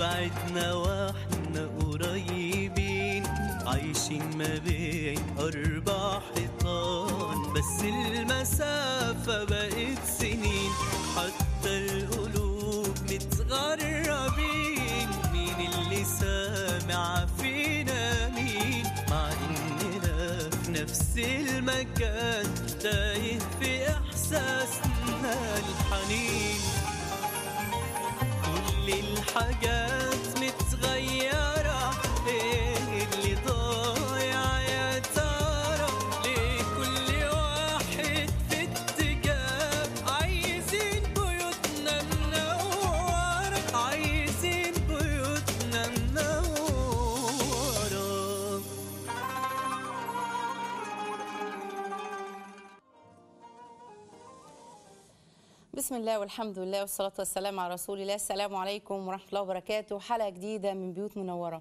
بعدنا واحنا قريبين عايشين ما بين أربع حيطان بس المسافة بقت سنين حتى القلوب متغربين مين اللي سامع فينا مين مع إننا في نفس المكان تايه في إحساسنا الحنين كل الحاجات متغيرة ايه اللي ضايع يا ترى ليه كل واحد في اتجاه عايزين بيوتنا منورة عايزين بيوتنا منورة بسم الله والحمد لله والصلاة والسلام على رسول الله السلام عليكم ورحمة الله وبركاته حلقة جديدة من بيوت منورة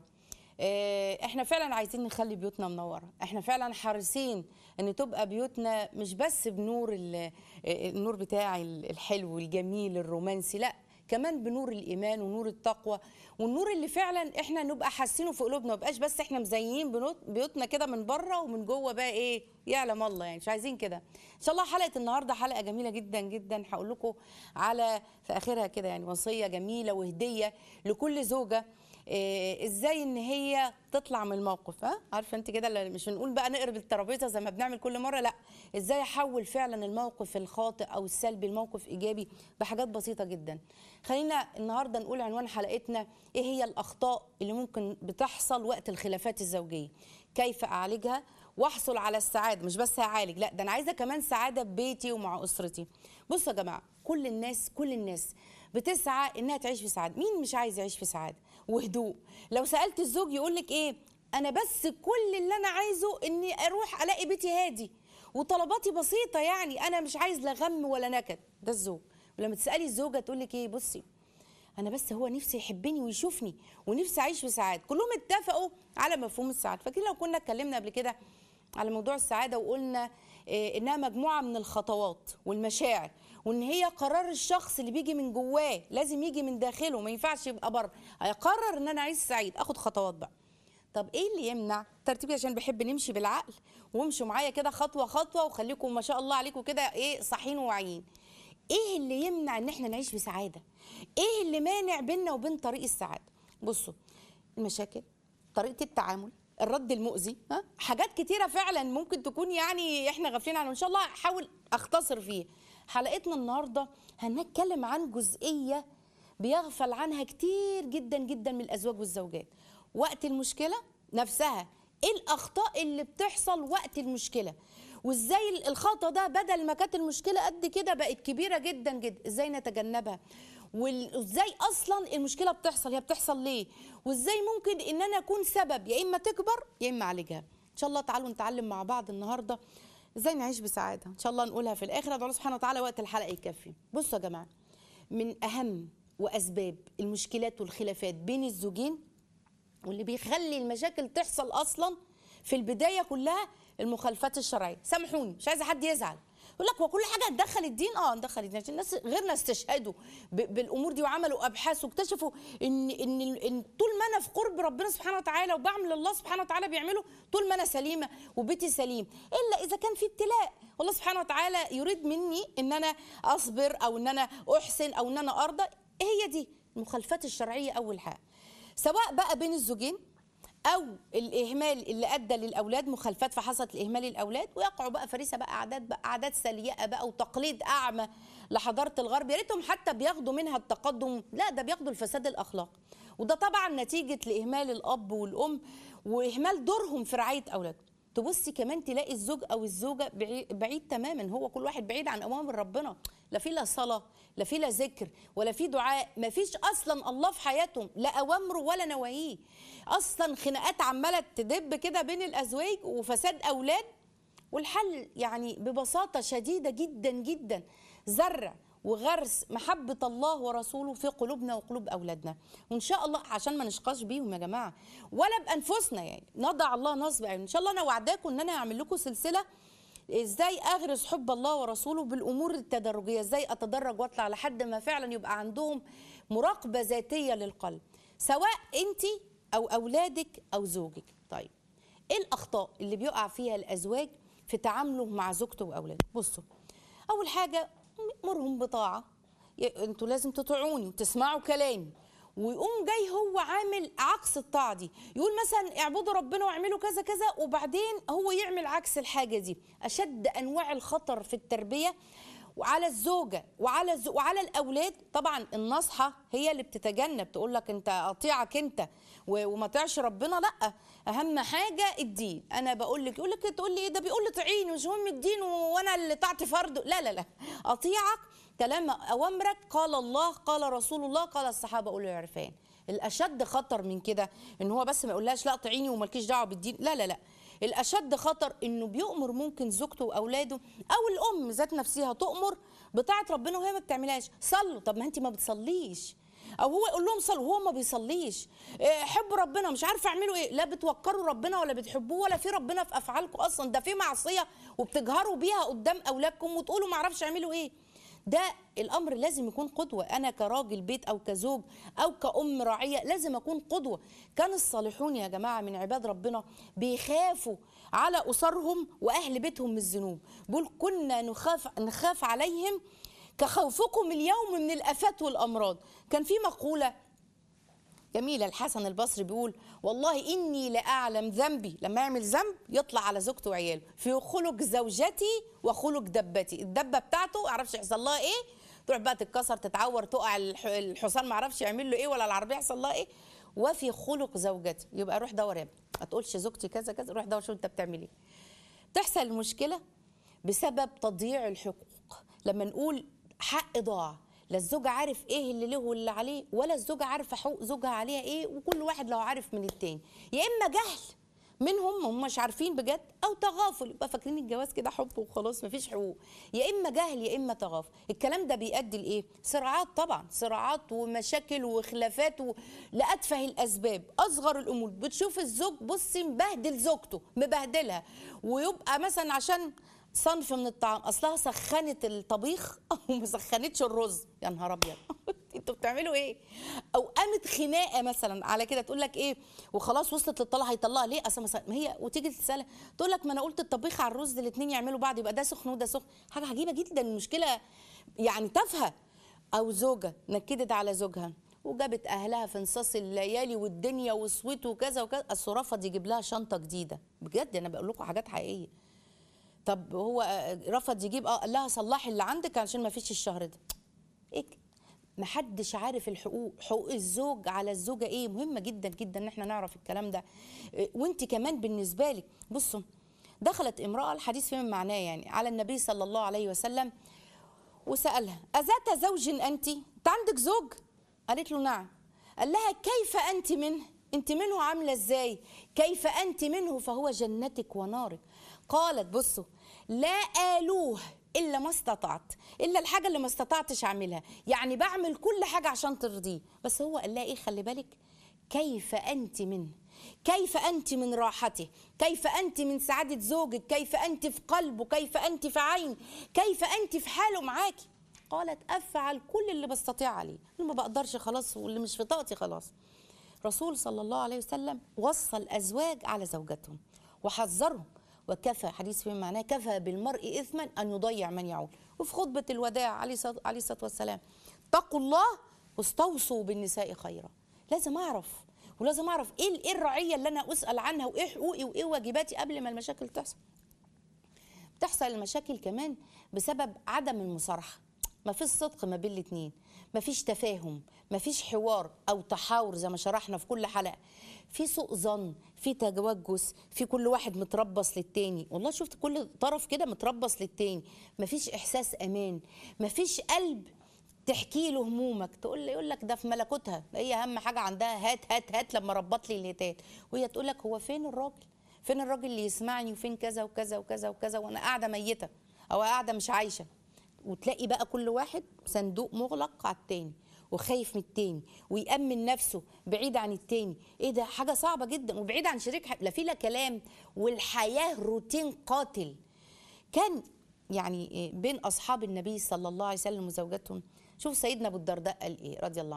آه، احنا فعلا عايزين نخلي بيوتنا منورة احنا فعلا حريصين ان تبقى بيوتنا مش بس بنور ال- آه، النور بتاع ال- الحلو الجميل الرومانسي لا كمان بنور الايمان ونور التقوى والنور اللي فعلا احنا نبقى حاسينه في قلوبنا ما يبقاش بس احنا مزينين بنوت- بيوتنا كده من بره ومن جوه بقى ايه يعلم الله يعني مش عايزين كده ان شاء الله حلقه النهارده حلقه جميله جدا جدا هقول لكم على في اخرها كده يعني وصيه جميله وهديه لكل زوجه إيه ازاي ان هي تطلع من الموقف ها عارفه انت كده اللي مش بنقول بقى نقرب الترابيزه زي ما بنعمل كل مره لا ازاي احول فعلا الموقف الخاطئ او السلبي لموقف ايجابي بحاجات بسيطه جدا خلينا النهارده نقول عنوان حلقتنا ايه هي الاخطاء اللي ممكن بتحصل وقت الخلافات الزوجيه كيف اعالجها واحصل على السعاده مش بس هعالج لا ده انا عايزه كمان سعاده ببيتي ومع اسرتي بصوا يا جماعه كل الناس كل الناس بتسعى انها تعيش في سعاده مين مش عايز يعيش في سعاده وهدوء لو سالت الزوج يقول لك ايه انا بس كل اللي انا عايزه اني اروح الاقي بيتي هادي وطلباتي بسيطه يعني انا مش عايز لا غم ولا نكد ده الزوج ولما تسالي الزوجه تقول لك ايه بصي انا بس هو نفسي يحبني ويشوفني ونفسي اعيش في سعاده كلهم اتفقوا على مفهوم السعاده فاكرين لو كنا اتكلمنا قبل كده على موضوع السعاده وقلنا إيه انها مجموعه من الخطوات والمشاعر وان هي قرار الشخص اللي بيجي من جواه لازم يجي من داخله ما ينفعش يبقى بره هيقرر ان انا عايز سعيد اخد خطوات بقى طب ايه اللي يمنع ترتيبي عشان بحب نمشي بالعقل وامشوا معايا كده خطوه خطوه وخليكم ما شاء الله عليكم كده ايه صاحيين وواعيين ايه اللي يمنع ان احنا نعيش بسعاده ايه اللي مانع بيننا وبين طريق السعاده بصوا المشاكل طريقه التعامل الرد المؤذي ها حاجات كتيره فعلا ممكن تكون يعني احنا غافلين عنها ان شاء الله هحاول اختصر فيه حلقتنا النهارده هنتكلم عن جزئيه بيغفل عنها كتير جدا جدا من الازواج والزوجات وقت المشكله نفسها ايه الاخطاء اللي بتحصل وقت المشكله وازاي الخطا ده بدل ما كانت المشكله قد كده بقت كبيره جدا جدا ازاي نتجنبها وال- وازاي اصلا المشكله بتحصل هي بتحصل ليه وازاي ممكن ان انا اكون سبب يا اما تكبر يا اما اعالجها ان شاء الله تعالوا نتعلم مع بعض النهارده ازاي نعيش بسعاده ان شاء الله نقولها في الاخر ادعو الله سبحانه وتعالى وقت الحلقه يكفي بصوا يا جماعه من اهم واسباب المشكلات والخلافات بين الزوجين واللي بيخلي المشاكل تحصل اصلا في البدايه كلها المخالفات الشرعيه سامحوني مش عايزه حد يزعل يقول لك هو كل حاجه ندخل الدين اه ندخل الدين عشان الناس غيرنا استشهدوا ب- بالامور دي وعملوا ابحاث واكتشفوا ان ان ان طول ما انا في قرب ربنا سبحانه وتعالى وبعمل الله سبحانه وتعالى بيعمله طول ما انا سليمه وبيتي سليم الا اذا كان في ابتلاء والله سبحانه وتعالى يريد مني ان انا اصبر او ان انا احسن او ان انا ارضى هي دي المخالفات الشرعيه اول حاجه سواء بقى بين الزوجين او الاهمال اللي ادى للاولاد مخالفات فحصلت لاهمال الاولاد ويقعوا بقى فريسه بقى عادات بقى عادات سيئه بقى وتقليد اعمى لحضاره الغرب يا ريتهم حتى بياخدوا منها التقدم لا ده بياخدوا الفساد الاخلاقي وده طبعا نتيجه لاهمال الاب والام واهمال دورهم في رعايه اولادهم تبصي كمان تلاقي الزوج او الزوجه بعي- بعيد تماما هو كل واحد بعيد عن اوامر ربنا لا في لا صلاه لا في لا ذكر ولا في دعاء ما فيش اصلا الله في حياتهم لا اوامره ولا نواهيه اصلا خناقات عماله تدب كده بين الازواج وفساد اولاد والحل يعني ببساطه شديده جدا جدا زرع وغرس محبة الله ورسوله في قلوبنا وقلوب أولادنا وإن شاء الله عشان ما نشقاش بيهم يا جماعة ولا بأنفسنا يعني نضع الله نصب عين إن شاء الله أنا وعداكم إن أنا هعمل لكم سلسلة ازاي اغرس حب الله ورسوله بالامور التدرجيه ازاي اتدرج واطلع لحد ما فعلا يبقى عندهم مراقبه ذاتيه للقلب سواء انت او اولادك او زوجك طيب ايه الاخطاء اللي بيقع فيها الازواج في تعامله مع زوجته واولاده بصوا اول حاجه مرهم بطاعه ي- انتوا لازم تطيعوني وتسمعوا كلامي ويقوم جاي هو عامل عكس الطاعه دي يقول مثلا اعبدوا ربنا واعملوا كذا كذا وبعدين هو يعمل عكس الحاجه دي اشد انواع الخطر في التربيه وعلى الزوجه وعلى الزو... وعلى الاولاد طبعا النصحه هي اللي بتتجنب تقول لك انت اطيعك انت و... وما طيعش ربنا لا اهم حاجه الدين انا بقول لك يقول لك تقول لي ايه ده بيقول لي طيعيني مش مهم الدين وانا اللي طاعتي فرض لا لا لا اطيعك كلام اوامرك قال الله قال رسول الله قال الصحابه اولو العرفان الاشد خطر من كده ان هو بس ما يقولهاش لا طيعيني ومالكيش دعوه بالدين لا لا لا الاشد خطر انه بيؤمر ممكن زوجته واولاده او الام ذات نفسها تؤمر بطاعه ربنا وهي ما بتعملهاش صلوا طب ما انت ما بتصليش او هو يقول لهم صلوا وهو ما بيصليش إيه، حبوا ربنا مش عارفه اعملوا ايه لا بتوقروا ربنا ولا بتحبوه ولا في ربنا في افعالكم اصلا ده في معصيه وبتجهروا بيها قدام اولادكم وتقولوا ما اعرفش اعملوا ايه ده الامر لازم يكون قدوه انا كراجل بيت او كزوج او كأم راعيه لازم اكون قدوه كان الصالحون يا جماعه من عباد ربنا بيخافوا على اسرهم واهل بيتهم من الذنوب بيقول كنا نخاف نخاف عليهم كخوفكم اليوم من الافات والامراض كان في مقوله جميلة الحسن البصري بيقول والله إني لأعلم ذنبي لما يعمل ذنب يطلع على زوجته وعياله في خلق زوجتي وخلق دبتي الدبة بتاعته معرفش يحصل لها إيه تروح بقى تتكسر تتعور تقع الح- الحصان معرفش يعمل له إيه ولا العربية يحصل لها إيه وفي خلق زوجتي يبقى روح دور يا ابني ما تقولش زوجتي كذا كذا روح دور شوف انت بتعمل ايه تحصل المشكله بسبب تضييع الحقوق لما نقول حق ضاع لا الزوج عارف ايه اللي له واللي عليه ولا الزوجه عارفه حقوق زوجها عليها ايه وكل واحد لو عارف من التاني يا اما جهل منهم هم مش عارفين بجد او تغافل يبقى فاكرين الجواز كده حب وخلاص مفيش حقوق يا اما جهل يا اما تغافل الكلام ده بيؤدي لايه صراعات طبعا صراعات ومشاكل وخلافات و... لاتفه الاسباب اصغر الامور بتشوف الزوج بصي مبهدل زوجته مبهدلها ويبقى مثلا عشان صنف من الطعام اصلها سخنت الطبيخ وما سخنتش الرز يا نهار ابيض انتوا بتعملوا ايه او قامت خناقه مثلا على كده تقول لك ايه وخلاص وصلت للطلاق هيطلقها ليه اصل مثلا ما هي وتيجي تسالها تقول لك ما انا قلت الطبيخ على الرز الاثنين يعملوا بعض يبقى ده سخن وده سخن حاجه عجيبه جدا المشكله يعني تافهه او زوجه نكدت على زوجها وجابت اهلها في نصاص الليالي والدنيا وصوت وكذا وكذا اصل رفض يجيب لها شنطه جديده بجد انا بقول لكم حاجات حقيقيه طب هو آه، رفض يجيب اه قال لها صلحي اللي عندك عشان ما فيش الشهر ده ايه محدش عارف الحقوق حقوق الزوج على الزوجه ايه مهمه جدا جدا ان احنا نعرف الكلام ده إيه، وانت كمان بالنسبه لك بصوا دخلت امراه الحديث فيما معناه يعني على النبي صلى الله عليه وسلم وسالها اذات زوج انت انت عندك زوج قالت له نعم قال لها كيف انت منه انت منه عامله ازاي كيف انت منه فهو جنتك ونارك قالت بصوا لا آلوه الا ما استطعت الا الحاجه اللي ما استطعتش اعملها يعني بعمل كل حاجه عشان ترضيه بس هو قال لها ايه خلي بالك كيف انت منه كيف انت من راحته كيف انت من سعاده زوجك كيف انت في قلبه كيف انت في عين كيف انت في حاله معاكي قالت افعل كل اللي بستطيع عليه اللي ما بقدرش خلاص واللي مش في طاقتي خلاص رسول صلى الله عليه وسلم وصى الازواج على زوجاتهم وحذرهم وكفى حديث فيما معناه كفى بالمرء اثما ان يضيع من يعول وفي خطبه الوداع عليه الصلاه عليه الصلاة والسلام اتقوا الله واستوصوا بالنساء خيرا لازم اعرف ولازم اعرف ايه ايه الرعيه اللي انا اسال عنها وايه حقوقي وايه واجباتي قبل ما المشاكل تحصل بتحصل المشاكل كمان بسبب عدم المصارحه ما فيش صدق ما بين الاتنين ما فيش تفاهم ما فيش حوار او تحاور زي ما شرحنا في كل حلقه في سوء ظن في تجوجس في كل واحد متربص للتاني والله شفت كل طرف كده متربص للتاني ما فيش احساس امان ما فيش قلب تحكي له همومك تقول لي يقول لك ده في ملكوتها هي اهم حاجه عندها هات هات هات لما ربط لي الهتات وهي تقول لك هو فين الراجل فين الراجل اللي يسمعني وفين كذا وكذا وكذا وكذا وانا قاعده ميته او قاعده مش عايشه وتلاقي بقى كل واحد صندوق مغلق على التاني وخايف من التاني ويأمن نفسه بعيد عن التاني ايه ده حاجة صعبة جدا وبعيد عن شريك ح- لا في لا كلام والحياة روتين قاتل كان يعني إيه بين أصحاب النبي صلى الله عليه وسلم وزوجاتهم شوف سيدنا أبو الدرداء قال ايه رضي الله عنه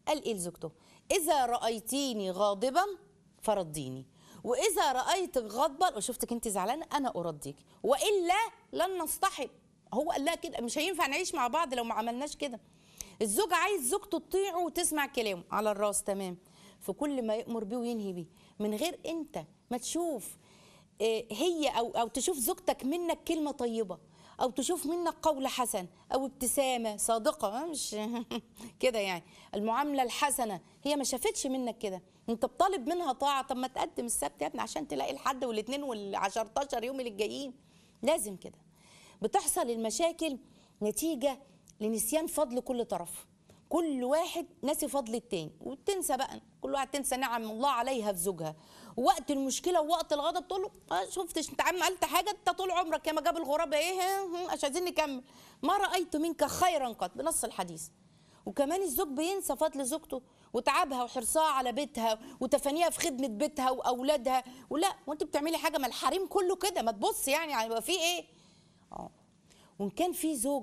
قال ايه لزوجته اذا رايتيني غاضبا فرديني واذا رايتك غضبا وشفتك انت زعلانه انا ارضيك والا لن نصطحب هو قال لها كده مش هينفع نعيش مع بعض لو ما عملناش كده الزوج عايز زوجته تطيعه وتسمع كلامه على الراس تمام في كل ما يأمر بيه وينهي بيه من غير انت ما تشوف آه، هي او او تشوف زوجتك منك كلمه طيبه او تشوف منك قول حسن او ابتسامه صادقه آه، مش كده يعني المعامله الحسنه هي ما شافتش منك كده انت بطالب منها طاعه طب ما تقدم السبت يا ابني عشان تلاقي الحد والاثنين وال10 يوم اللي جايين لازم كده بتحصل المشاكل نتيجه لنسيان فضل كل طرف كل واحد ناسي فضل التاني وتنسى بقى كل واحد تنسى نعم الله عليها في زوجها وقت المشكله ووقت الغضب تقول له آه شفتش انت عملت حاجه انت طول عمرك يا ما جاب الغراب ايه ها، هم، مش عايزين نكمل ما رايت منك خيرا قط بنص الحديث وكمان الزوج بينسى فضل زوجته وتعبها وحرصها على بيتها وتفانيها في خدمه بيتها واولادها ولا وانت بتعملي حاجه ما الحريم كله كده ما تبص يعني يعني يبقى في ايه اه وان كان في زوج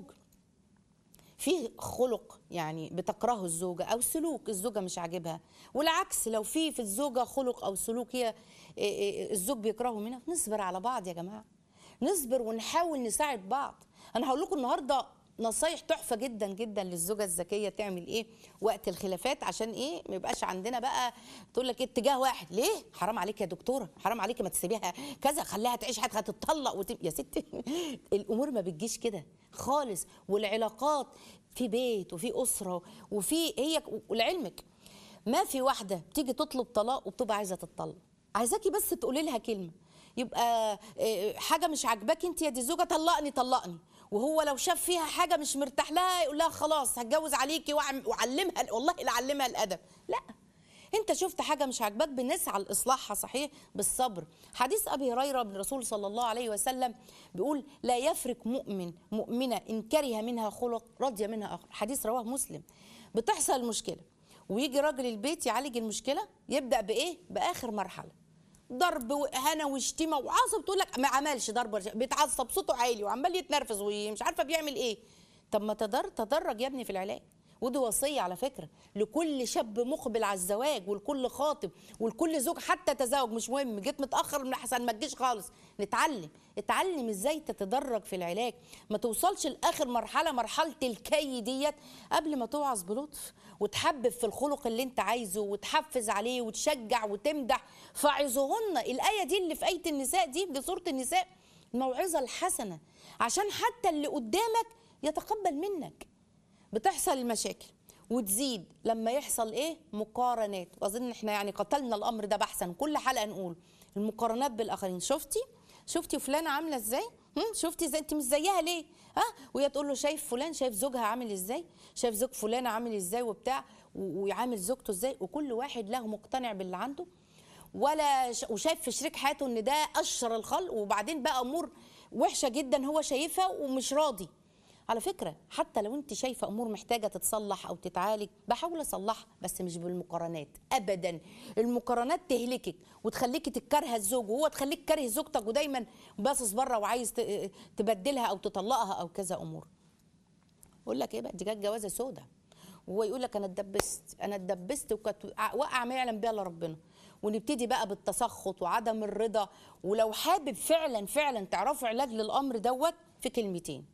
في خلق يعني بتكرهه الزوجة أو سلوك الزوجة مش عاجبها والعكس لو في في الزوجة خلق أو سلوك هي إيه إيه الزوج بيكرهه منها نصبر على بعض يا جماعة نصبر ونحاول نساعد بعض أنا هقول لكم النهاردة نصايح تحفة جدا جدا للزوجة الذكية تعمل ايه وقت الخلافات عشان ايه ما يبقاش عندنا بقى تقول لك إيه اتجاه واحد ليه حرام عليك يا دكتورة حرام عليك ما تسيبيها كذا خليها تعيش حياتها هتتطلق وتب... يا ستي الامور ما بتجيش كده خالص والعلاقات في بيت وفي اسره وفي هي ولعلمك ما في واحده بتيجي تطلب طلاق وبتبقى عايزه تتطلق عايزاكي بس تقولي لها كلمه يبقى آه، حاجه مش عاجباكي انت يا دي زوجه طلقني طلقني وهو لو شاف فيها حاجه مش مرتاح لها يقول لها خلاص هتجوز عليكي وأعم- واعلمها والله لا اعلمها الادب لا انت شفت حاجه مش عاجباك بنسعى لاصلاحها صحيح بالصبر حديث ابي هريره من الرسول صلى الله عليه وسلم بيقول لا يفرق مؤمن مؤمنه ان كره منها خلق رضي منها اخر حديث رواه مسلم بتحصل المشكله ويجي راجل البيت يعالج المشكله يبدا بايه باخر مرحله ضرب وهنا وشتيمه وعصب تقول لك ما عملش ضرب ولا شيء. بيتعصب صوته عالي وعمال يتنرفز ومش عارفه بيعمل ايه طب ما تدر تدرج يا ابني في العلاج ودي وصيه على فكره لكل شاب مقبل على الزواج ولكل خاطب ولكل زوج حتى تزوج مش مهم جيت متاخر من احسن ما تجيش خالص نتعلم اتعلم ازاي تتدرج في العلاج ما توصلش لاخر مرحله مرحله الكي ديت قبل ما توعظ بلطف وتحبب في الخلق اللي انت عايزه وتحفز عليه وتشجع وتمدح فعظهن الايه دي اللي في ايه النساء دي دي سوره النساء الموعظه الحسنه عشان حتى اللي قدامك يتقبل منك بتحصل المشاكل وتزيد لما يحصل ايه مقارنات واظن احنا يعني قتلنا الامر ده بحثا كل حلقه نقول المقارنات بالاخرين شفتي شفتي فلانه عامله ازاي هم؟ شفتي زي انت مش زيها ليه ها وهي تقول له شايف فلان شايف زوجها عامل ازاي شايف زوج فلانه عامل ازاي وبتاع و- ويعامل زوجته ازاي وكل واحد له مقتنع باللي عنده ولا ش... وشايف في شريك حياته ان ده اشر الخلق وبعدين بقى امور وحشه جدا هو شايفها ومش راضي على فكره حتى لو انت شايفه امور محتاجه تتصلح او تتعالج بحاول اصلحها بس مش بالمقارنات ابدا المقارنات تهلكك وتخليكي تكرهي الزوج وهو تخليك كاره زوجتك ودايما باصص بره وعايز ت- تبدلها او تطلقها او كذا امور اقول لك ايه بقى دي كانت جوازه سودا وهو يقول لك انا اتدبست انا اتدبست وكانت واقعه ما يعلم بيها الا ربنا ونبتدي بقى بالتسخط وعدم الرضا ولو حابب فعلا فعلا تعرفوا علاج للامر دوت في كلمتين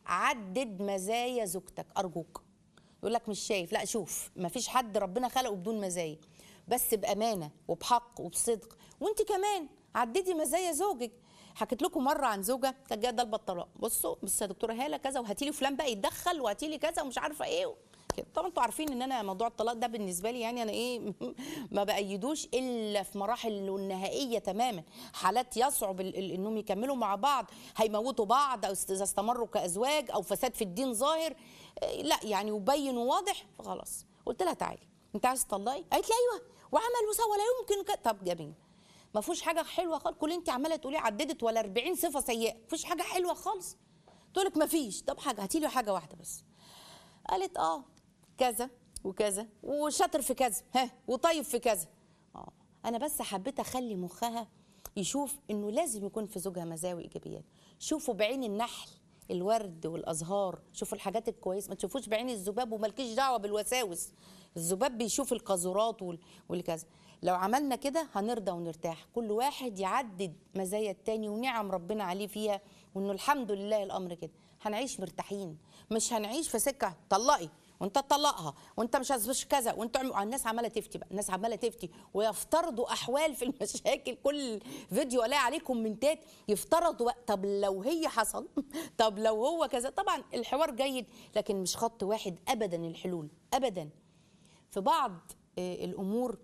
عدد مزايا زوجتك ارجوك يقول لك مش شايف لا شوف مفيش حد ربنا خلقه بدون مزايا بس بامانه وبحق وبصدق وانت كمان عددي مزايا زوجك حكيت لكم مره عن زوجه كانت جايه طالبه الطلاق بصوا بص يا دكتوره هاله كذا وهاتي لي فلان بقى يتدخل وهاتي لي كذا ومش عارفه ايه كده. طبعا انتوا عارفين ان انا موضوع الطلاق ده بالنسبه لي يعني انا ايه ما بايدوش الا في مراحل النهائيه تماما حالات يصعب ال- ال- انهم يكملوا مع بعض هيموتوا بعض او اذا استمروا كازواج او فساد في الدين ظاهر إيه، لا يعني وبين وواضح فخلاص قلت لها تعالي انت عايزه تطلقي قالت لي ايوه وعمل وسوى لا يمكن ك... طب جميل ما فيهوش حاجه حلوه خالص كل انت عماله تقولي عددت ولا 40 صفه سيئه ما فيش حاجه حلوه خالص تقول لك ما فيش طب حاجه هاتي لي حاجه واحده بس قالت اه كذا وكذا وشاطر في كذا ها وطيب في كذا اه انا بس حبيت اخلي مخها يشوف انه لازم يكون في زوجها مزايا وايجابيات شوفوا بعين النحل الورد والازهار شوفوا الحاجات الكويسه ما تشوفوش بعين الذباب ومالكيش دعوه بالوساوس الذباب بيشوف القاذورات وال- والكذا لو عملنا كده هنرضى ونرتاح كل واحد يعدد مزايا التاني ونعم ربنا عليه فيها وانه الحمد لله الامر كده هنعيش مرتاحين مش هنعيش في سكه طلقي وانت تطلقها وانت مش مش كذا وانت عم... الناس عماله تفتي بقى الناس عماله تفتي ويفترضوا احوال في المشاكل كل فيديو الاقي عليه كومنتات يفترضوا بقى طب لو هي حصل طب لو هو كذا طبعا الحوار جيد لكن مش خط واحد ابدا الحلول ابدا في بعض آه، الامور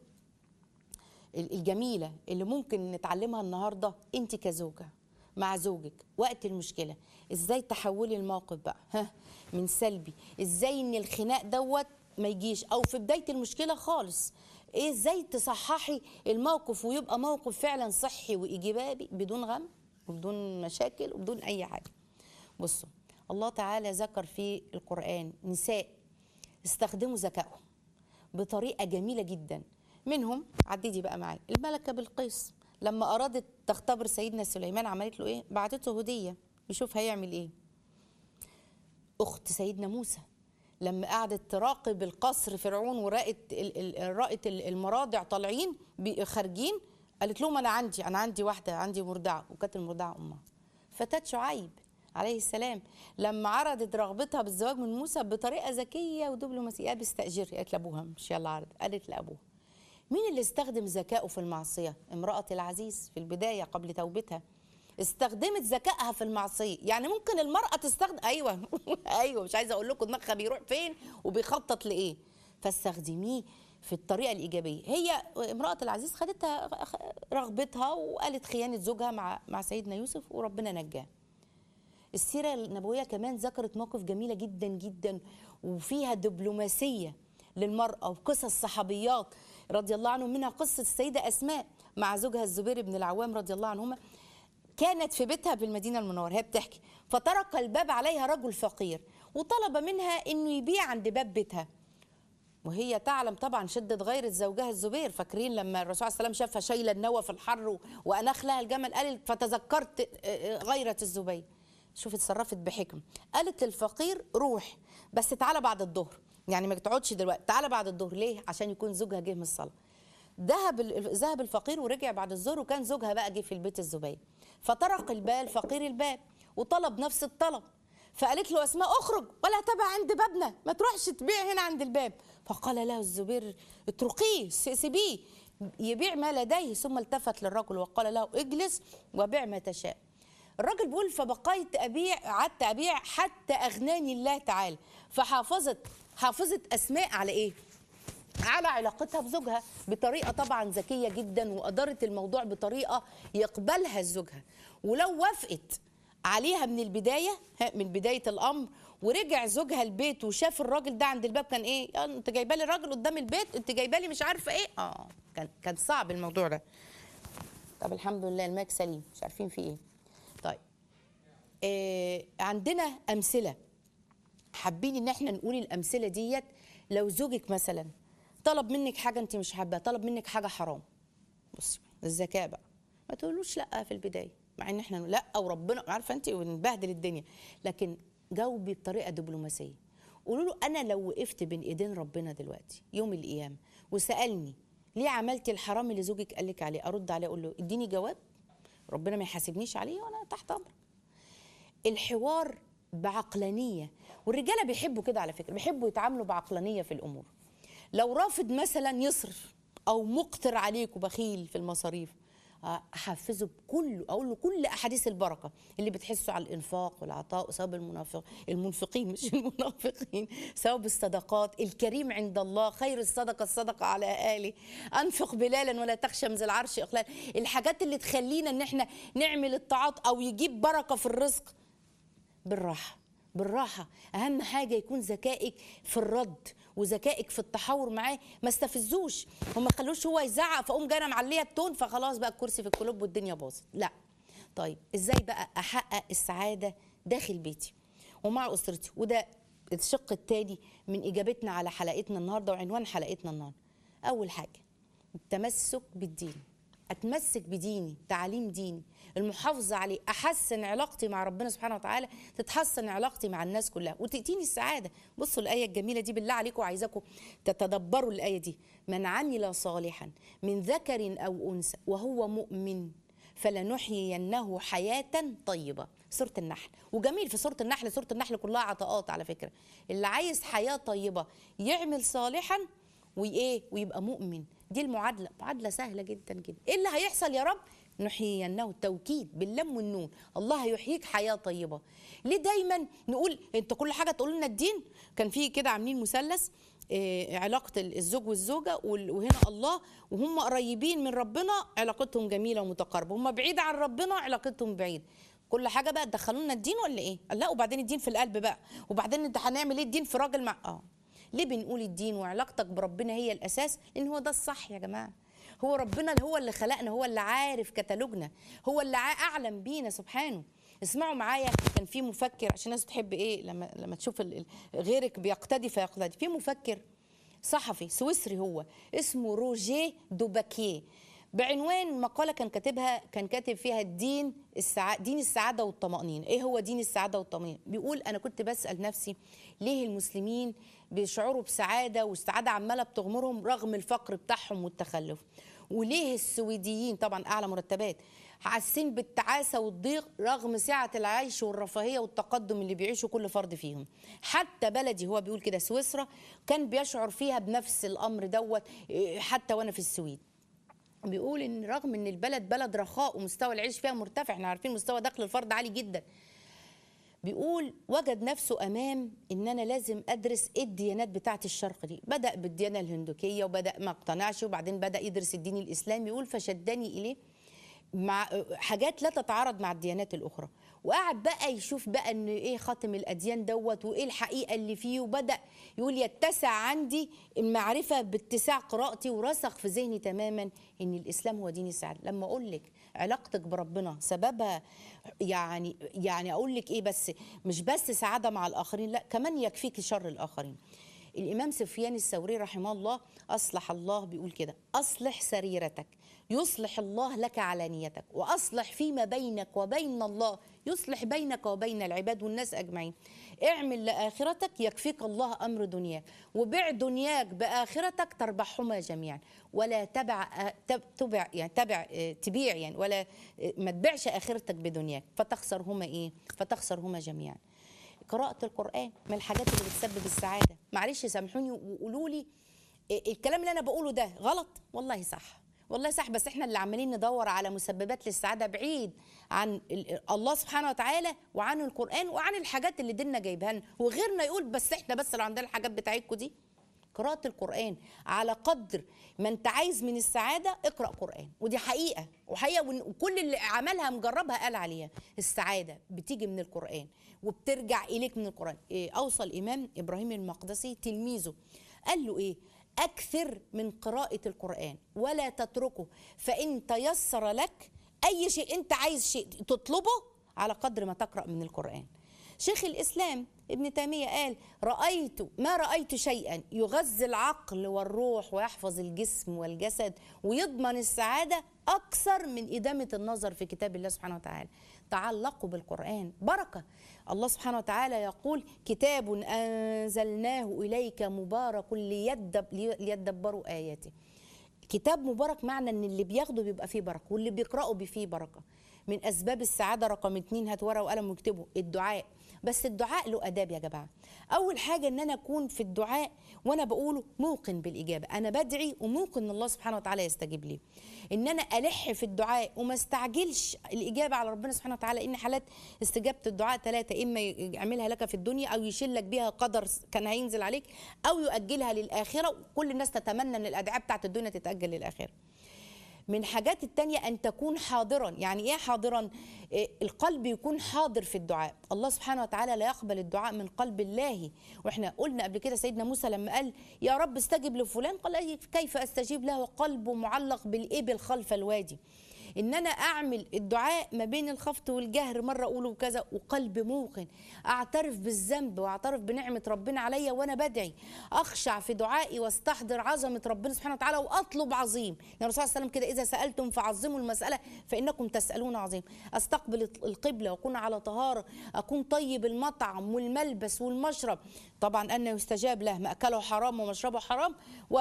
ال- الجميله اللي ممكن نتعلمها النهارده انت كزوجه مع زوجك وقت المشكله ازاي تحولي الموقف بقى ها من سلبي ازاي ان الخناق دوت ما يجيش او في بدايه المشكله خالص إيه ازاي تصححي الموقف ويبقى موقف فعلا صحي وايجابي بدون غم وبدون مشاكل وبدون اي حاجه بصوا الله تعالى ذكر في القران نساء استخدموا ذكائهم بطريقه جميله جدا منهم عددي بقى معايا الملكه بلقيس لما ارادت تختبر سيدنا سليمان عملت له ايه بعتته هديه يشوف هيعمل ايه اخت سيدنا موسى لما قعدت تراقب القصر فرعون ورأت ال- ال- رأت ال- المراضع طالعين بي- خارجين قالت لهم انا عندي انا عندي واحده عندي مرضعه وكانت المرضعه امها فتاة شعيب عليه السلام لما عرضت رغبتها بالزواج من موسى بطريقه ذكيه ودبلوماسيه قالت استاجري قالت لابوها مش يلا عرض قالت لابوها مين اللي استخدم ذكائه في المعصيه امراه العزيز في البدايه قبل توبتها استخدمت ذكائها في المعصيه يعني ممكن المراه تستخدم ايوه ايوه مش عايزه اقول لكم دماغها بيروح فين وبيخطط لايه فاستخدميه في الطريقه الايجابيه هي امراه العزيز خدتها رغبتها وقالت خيانه زوجها مع مع سيدنا يوسف وربنا نجاه السيرة النبوية كمان ذكرت موقف جميلة جدا جدا وفيها دبلوماسية للمرأة وقصص صحابيات رضي الله عنهم منها قصة السيدة أسماء مع زوجها الزبير بن العوام رضي الله عنهما كانت في بيتها بالمدينة المنورة هي بتحكي فطرق الباب عليها رجل فقير وطلب منها انه يبيع عند باب بيتها وهي تعلم طبعا شدة غيرة زوجها الزبير فاكرين لما الرسول عليه السلام شافها شايلة النوى في الحر و- وأناخ لها الجمل قال فتذكرت آه، آه، غيرة الزبير شوف اتصرفت بحكم قالت للفقير روح بس تعالى بعد الظهر يعني ما تقعدش دلوقتي تعالى بعد الظهر ليه عشان يكون زوجها جه من الصلاة ذهب ال- ذهب الفقير ورجع بعد الظهر وكان زوجها بقى جه في البيت الزبير فطرق البال فقير الباب وطلب نفس الطلب فقالت له اسماء اخرج ولا تبع عند بابنا ما تروحش تبيع هنا عند الباب فقال له الزبير اتركيه س- سيبيه يبيع ما لديه ثم التفت للرجل وقال له اجلس وبيع ما تشاء الراجل بيقول فبقيت ابيع قعدت ابيع حتى اغناني الله تعالى فحافظت حافظت اسماء على ايه على علاقتها بزوجها بطريقه طبعا ذكيه جدا وادارت الموضوع بطريقه يقبلها زوجها ولو وافقت عليها من البدايه ها، من بدايه الامر ورجع زوجها البيت وشاف الراجل ده عند الباب كان ايه آه، انت جايبه لي الراجل قدام البيت انت جايبه لي مش عارفه ايه اه كان كان صعب الموضوع ده طب الحمد لله الماك سليم مش عارفين في ايه طيب آه عندنا امثله حابين ان احنا نقول الامثله ديت لو زوجك مثلا طلب منك حاجه انت مش حاباها طلب منك حاجه حرام بصي الذكاء بقى ما تقولوش لا في البدايه مع ان احنا نقول لا وربنا عارفه انت ونبهدل الدنيا لكن جاوبي بطريقه دبلوماسيه قولوا له انا لو وقفت بين ايدين ربنا دلوقتي يوم القيامه وسالني ليه عملتي الحرام اللي زوجك قال لك عليه ارد عليه اقول له اديني جواب ربنا ما يحاسبنيش عليه وانا تحت امرك الحوار بعقلانيه والرجاله بيحبوا كده على فكره بيحبوا يتعاملوا بعقلانيه في الامور لو رافض مثلا يصرف او مقتر عليك وبخيل في المصاريف آه، احفزه بكل اقول له كل احاديث البركه اللي بتحسوا على الانفاق والعطاء وثواب المنافق المنفقين مش المنافقين ثواب الصدقات الكريم عند الله خير الصدقه الصدقه على اهله انفق بلالا ولا تخشى من ذي العرش اقلال الحاجات اللي تخلينا ان احنا نعمل الطاعات او يجيب بركه في الرزق بالراحه بالراحه اهم حاجه يكون ذكائك في الرد وذكائك في التحاور معاه ما استفزوش وما خلوش هو يزعق فاقوم جايه أنا معليه التون فخلاص بقى الكرسي في الكلوب والدنيا باظت لا طيب ازاي بقى احقق السعاده داخل بيتي ومع اسرتي وده الشق التاني من اجابتنا على حلقتنا النهارده وعنوان حلقتنا النهارده اول حاجه التمسك بالدين اتمسك بديني تعليم ديني المحافظه عليه احسن علاقتي مع ربنا سبحانه وتعالى تتحسن علاقتي مع الناس كلها وتاتيني السعاده بصوا الايه الجميله دي بالله عليكم عايزاكم تتدبروا الايه دي من عمل صالحا من ذكر او انثى وهو مؤمن فلنحيينه حياه طيبه سوره النحل وجميل في سوره النحل سوره النحل كلها عطاءات على فكره اللي عايز حياه طيبه يعمل صالحا وايه ويبقى مؤمن دي المعادله معادله سهله جدا جدا ايه اللي هيحصل يا رب نحيينه التوكيد باللام والنون الله هيحييك حياه طيبه ليه دايما نقول انت كل حاجه تقول لنا الدين كان في كده عاملين مثلث آه، علاقة الزوج والزوجة وال- وهنا الله وهم قريبين من ربنا علاقتهم جميلة ومتقاربة هم بعيد عن ربنا علاقتهم بعيد كل حاجة بقى تدخلوا لنا الدين ولا ايه؟ قال لا وبعدين الدين في القلب بقى وبعدين انت هنعمل ايه الدين في راجل مع اه ليه بنقول الدين وعلاقتك بربنا هي الاساس؟ لان هو ده الصح يا جماعة هو ربنا اللي هو اللي خلقنا هو اللي عارف كتالوجنا هو اللي عا- اعلم بينا سبحانه اسمعوا معايا كان في مفكر عشان الناس تحب ايه لما لما تشوف ال- ال- غيرك بيقتدي فيقتدي في مفكر صحفي سويسري هو اسمه روجيه دوباكيه بعنوان مقاله كان كاتبها كان كاتب فيها الدين السعا... دين السعاده والطمانينه ايه هو دين السعاده والطمانينه بيقول انا كنت بسال نفسي ليه المسلمين بيشعروا بسعاده والسعاده عماله بتغمرهم رغم الفقر بتاعهم والتخلف وليه السويديين طبعا اعلى مرتبات حاسين بالتعاسه والضيق رغم سعه العيش والرفاهيه والتقدم اللي بيعيشه كل فرد فيهم حتى بلدي هو بيقول كده سويسرا كان بيشعر فيها بنفس الامر دوت إيه، حتى وانا في السويد بيقول ان رغم ان البلد بلد رخاء ومستوى العيش فيها مرتفع احنا عارفين مستوى دخل الفرد عالي جدا بيقول وجد نفسه امام ان انا لازم ادرس ايه الديانات بتاعه الشرق دي بدا بالديانه الهندوكيه وبدا ما اقتنعش وبعدين بدا يدرس الدين الاسلامي يقول فشدني اليه مع حاجات لا تتعارض مع الديانات الاخرى وقعد بقى يشوف بقى ان ايه خاتم الاديان دوت وايه الحقيقه اللي فيه وبدا يقول يتسع عندي المعرفه باتساع قراءتي ورسخ في ذهني تماما ان الاسلام هو دين السعاده لما اقول لك علاقتك بربنا سببها يعني يعني اقول لك ايه بس مش بس سعاده مع الاخرين لا كمان يكفيك شر الاخرين الامام سفيان الثوري رحمه الله اصلح الله بيقول كده اصلح سريرتك يصلح الله لك علانيتك واصلح فيما بينك وبين الله يصلح بينك وبين العباد والناس اجمعين اعمل لاخرتك يكفيك الله امر دنياك وبع دنياك باخرتك تربحهما جميعا ولا تبع تب- تبع يعني تبع اه، تبيع يعني ولا اه، ما تبيعش اخرتك بدنياك فتخسرهما ايه فتخسرهما جميعا قراءة القرآن من الحاجات اللي بتسبب السعادة معلش سامحوني وقولوا لي إيه الكلام اللي أنا بقوله ده غلط والله صح والله صح بس احنا اللي عمالين ندور على مسببات للسعادة بعيد عن ال- الله سبحانه وتعالى وعن القرآن وعن الحاجات اللي ديننا جايبها لنا وغيرنا يقول بس احنا بس اللي عندنا الحاجات بتاعتكم دي قراءة القرآن على قدر ما انت عايز من السعادة اقرأ قرآن ودي حقيقة وحقيقة وإن- وكل اللي عملها مجربها قال عليها السعادة بتيجي من القرآن وبترجع إليك من القرآن إيه أوصى الإمام إبراهيم المقدسي تلميذه قال له إيه أكثر من قراءة القرآن ولا تتركه فإن تيسر لك أي شيء أنت عايز شيء تطلبه على قدر ما تقرأ من القرآن شيخ الإسلام ابن تيمية قال رأيت ما رأيت شيئا يغذي العقل والروح ويحفظ الجسم والجسد ويضمن السعادة أكثر من إدامة النظر في كتاب الله سبحانه وتعالى تعلقوا بالقرآن بركة الله سبحانه وتعالى يقول كتاب أنزلناه إليك مبارك ليدب ليدبروا آياته كتاب مبارك معنى ان اللي بياخده بيبقى فيه بركه واللي بيقراه بي- فيه بركه من اسباب السعاده رقم اتنين هات ورقه وقلم واكتبه الدعاء بس الدعاء له اداب يا جماعه اول حاجه ان انا اكون في الدعاء وانا بقوله موقن بالاجابه انا بدعي وموقن ان الله سبحانه وتعالى يستجيب لي ان انا الح في الدعاء وما استعجلش الاجابه على ربنا سبحانه وتعالى ان حالات استجابه الدعاء ثلاثه اما يعملها لك في الدنيا او يشلك بيها قدر كان هينزل عليك او يؤجلها للاخره كل الناس تتمنى ان الادعاء بتاعت الدنيا تتاجل للاخره من حاجات التانية أن تكون حاضرا يعني إيه حاضرا إيه القلب يكون حاضر في الدعاء الله سبحانه وتعالى لا يقبل الدعاء من قلب الله وإحنا قلنا قبل كده سيدنا موسى لما قال يا رب استجب لفلان قال كيف أستجيب له قلبه معلق بالإبل خلف الوادي ان انا اعمل الدعاء ما بين الخفض والجهر مره اقوله كذا وقلب موقن اعترف بالذنب واعترف بنعمه ربنا عليا وانا بدعي اخشع في دعائي واستحضر عظمه ربنا سبحانه وتعالى واطلب عظيم يعني الرسول صلى الله عليه وسلم كده اذا سالتم فعظموا المساله فانكم تسالون عظيم استقبل القبله واكون على طهاره اكون طيب المطعم والملبس والمشرب طبعا ان يستجاب له ماكله حرام ومشربه حرام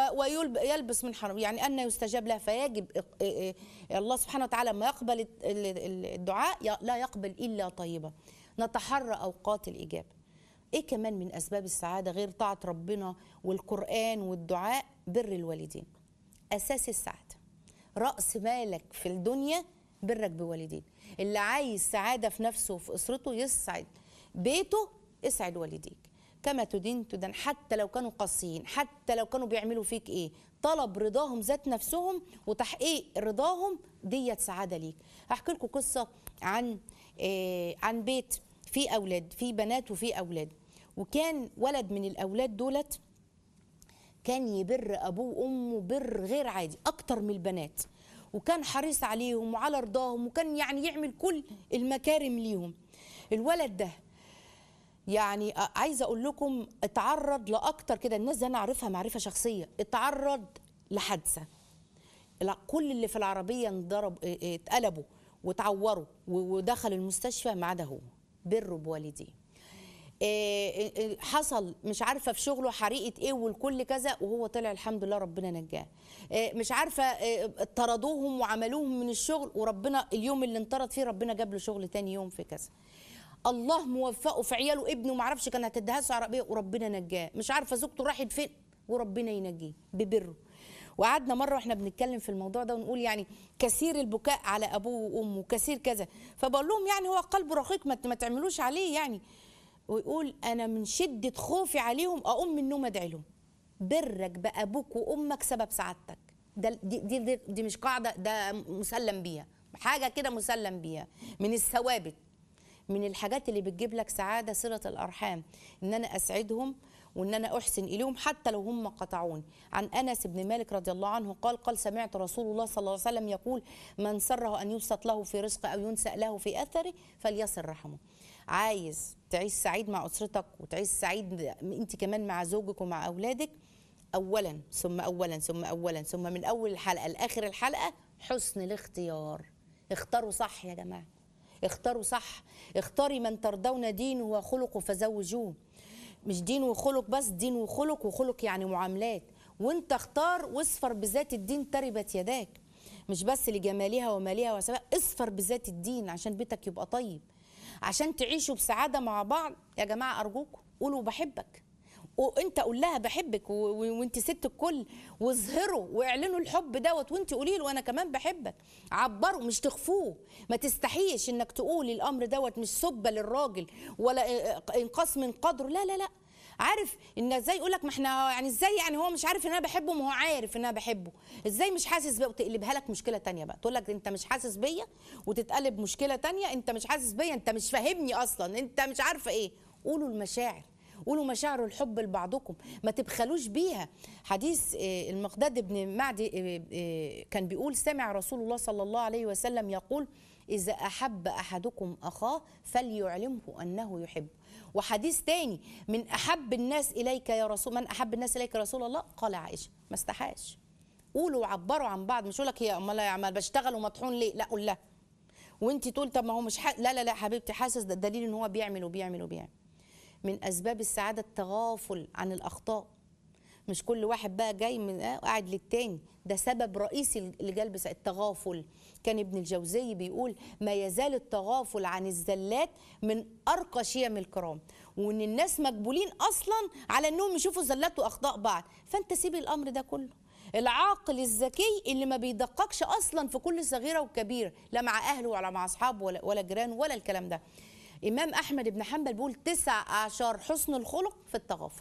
ويلبس من حرام يعني ان يستجاب له فيجب إق- إيه- إيه الله سبحانه وتعالى ما يقبل الت- ال- ال- الدعاء ي- لا يقبل الا طيبا نتحرى اوقات الاجابه ايه كمان من اسباب السعاده غير طاعه ربنا والقران والدعاء بر الوالدين اساس السعاده راس مالك في الدنيا برك بوالدين اللي عايز سعاده في نفسه وفي اسرته يسعد بيته اسعد والديك كما تدين تدان حتى لو كانوا قاسيين حتى لو كانوا بيعملوا فيك ايه طلب رضاهم ذات نفسهم وتحقيق رضاهم ديت سعاده ليك هحكي لكم قصه عن آه عن بيت فيه اولاد فيه بنات وفيه اولاد وكان ولد من الاولاد دولت كان يبر ابوه وامه بر غير عادي اكتر من البنات وكان حريص عليهم وعلى رضاهم وكان يعني يعمل كل المكارم ليهم الولد ده يعني آه، عايزه اقول لكم اتعرض لاكتر كده الناس دي انا عارفها معرفه شخصيه اتعرض لحادثه لا كل اللي في العربيه انضرب اه، اه، اتقلبوا واتعوروا و- ودخل المستشفى ما عدا هو بروا بوالديه اه، اه، اه، حصل مش عارفه في شغله حريقه ايه والكل كذا وهو طلع الحمد لله ربنا نجاه اه، مش عارفه اه، طردوهم وعملوهم من الشغل وربنا اليوم اللي انطرد فيه ربنا جاب له شغل تاني يوم في كذا الله موفقه في عياله ابنه ما اعرفش كان هتدهسه عربيه وربنا نجاه مش عارفه زوجته راحت فين وربنا ينجيه ببره وقعدنا مره واحنا بنتكلم في الموضوع ده ونقول يعني كثير البكاء على ابوه وامه كثير كذا فبقول لهم يعني هو قلبه رقيق ما ما تعملوش عليه يعني ويقول انا من شده خوفي عليهم اقوم من النوم ادعي لهم برك بابوك وامك سبب سعادتك ده دي, دي, دي, دي مش قاعده ده مسلم بيها حاجه كده مسلم بيها من الثوابت من الحاجات اللي بتجيب لك سعاده صله الارحام ان انا اسعدهم وان انا احسن اليهم حتى لو هم قطعوني عن انس بن مالك رضي الله عنه قال قال سمعت رسول الله صلى الله عليه وسلم يقول من سره ان يبسط له في رزقه او ينسأ له في اثره فليصل رحمه عايز تعيش سعيد مع اسرتك وتعيش سعيد انت كمان مع زوجك ومع اولادك اولا ثم اولا ثم اولا ثم من اول الحلقه لاخر الحلقه حسن الاختيار اختاروا صح يا جماعه اختاروا صح اختاري من ترضون دينه وخلقه فزوجوه مش دين وخلق بس دين وخلق وخلق يعني معاملات وانت اختار واصفر بذات الدين تربت يداك مش بس لجمالها ومالها وسبب اصفر بذات الدين عشان بيتك يبقى طيب عشان تعيشوا بسعادة مع بعض يا جماعة أرجوكم قولوا بحبك وانت قول لها بحبك و- و- وانت ست الكل واظهروا واعلنوا الحب دوت وانت قولي له انا كمان بحبك عبروا مش تخفوه ما تستحيش انك تقولي الامر دوت مش سبه للراجل ولا انقاص من قدره لا لا لا عارف ان ازاي يقول لك ما احنا يعني ازاي يعني هو مش عارف ان انا بحبه ما هو عارف ان انا بحبه ازاي مش حاسس بيا وتقلبها لك مشكله تانية بقى تقول لك انت مش حاسس بيا وتتقلب مشكله تانية انت مش حاسس بيا انت مش فاهمني اصلا انت مش عارفه ايه قولوا المشاعر قولوا مشاعر الحب لبعضكم ما تبخلوش بيها حديث آه، المقداد بن معدي آه، آه، كان بيقول سمع رسول الله صلى الله عليه وسلم يقول إذا أحب أحدكم أخاه فليعلمه أنه يحبه وحديث تاني من أحب الناس إليك يا رسول من أحب الناس إليك يا رسول الله قال عائشة ما استحاش قولوا وعبروا عن بعض مش يقول لك هي امال يا عمال بشتغل ومطحون ليه لا قول لها وانت تقول طب ما هو مش ح... لا لا لا حبيبتي حاسس ده دليل ان هو بيعمل وبيعمل وبيعمل من اسباب السعاده التغافل عن الاخطاء مش كل واحد بقى جاي من آه قاعد للتاني ده سبب رئيسي لجلب السعادة، التغافل كان ابن الجوزي بيقول ما يزال التغافل عن الزلات من ارقى شيم الكرام وان الناس مقبولين اصلا على انهم يشوفوا زلات واخطاء بعض فانت سيب الامر ده كله العاقل الذكي اللي ما بيدققش اصلا في كل صغيره وكبيره لا مع اهله ولا مع اصحابه ولا ولا جيرانه ولا الكلام ده امام احمد بن حنبل بيقول تسع اعشار حسن الخلق في التغافل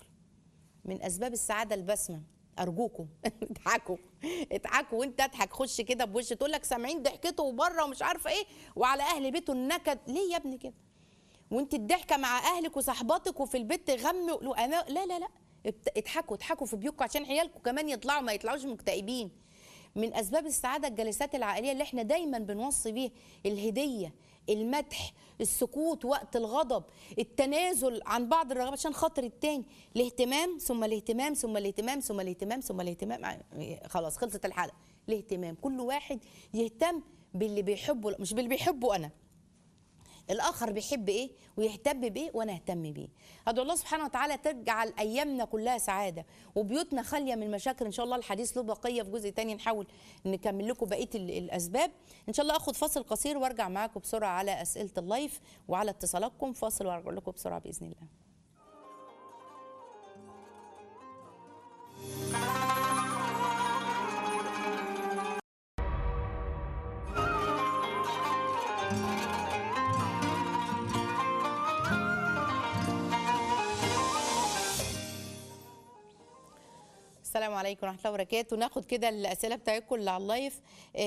من اسباب السعاده البسمه ارجوكم اضحكوا اضحكوا وانت اضحك خش كده بوش تقول لك سامعين ضحكته وبره ومش عارفه ايه وعلى اهل بيته النكد ليه يا ابني كده وانت الضحكه مع اهلك وصحباتك وفي البيت غم وقلو- أنا- لا لا لا ابت- اضحكوا اضحكوا في بيوتكم عشان عيالكم كمان يطلعوا ما يطلعوش مكتئبين من اسباب السعاده الجلسات العائليه اللي احنا دايما بنوصي بيه الهديه المدح السكوت وقت الغضب التنازل عن بعض الرغبات عشان خاطر التاني الاهتمام ثم الاهتمام ثم الاهتمام ثم الاهتمام ثم الاهتمام خلاص خلصت الحلقه الاهتمام كل واحد يهتم باللي بيحبه مش باللي بيحبه انا الاخر بيحب ايه ويهتم بايه وانا اهتم بيه ادعو الله سبحانه وتعالى تجعل ايامنا كلها سعاده وبيوتنا خاليه من مشاكل ان شاء الله الحديث له بقيه في جزء تاني نحاول نكمل لكم بقيه ال- الاسباب ان شاء الله اخد فاصل قصير وارجع معاكم بسرعه على اسئله اللايف وعلى اتصالاتكم فاصل وارجع لكم بسرعه باذن الله السلام عليكم ورحمه الله وبركاته ناخد كده الاسئله بتاعتكم اللي على اللايف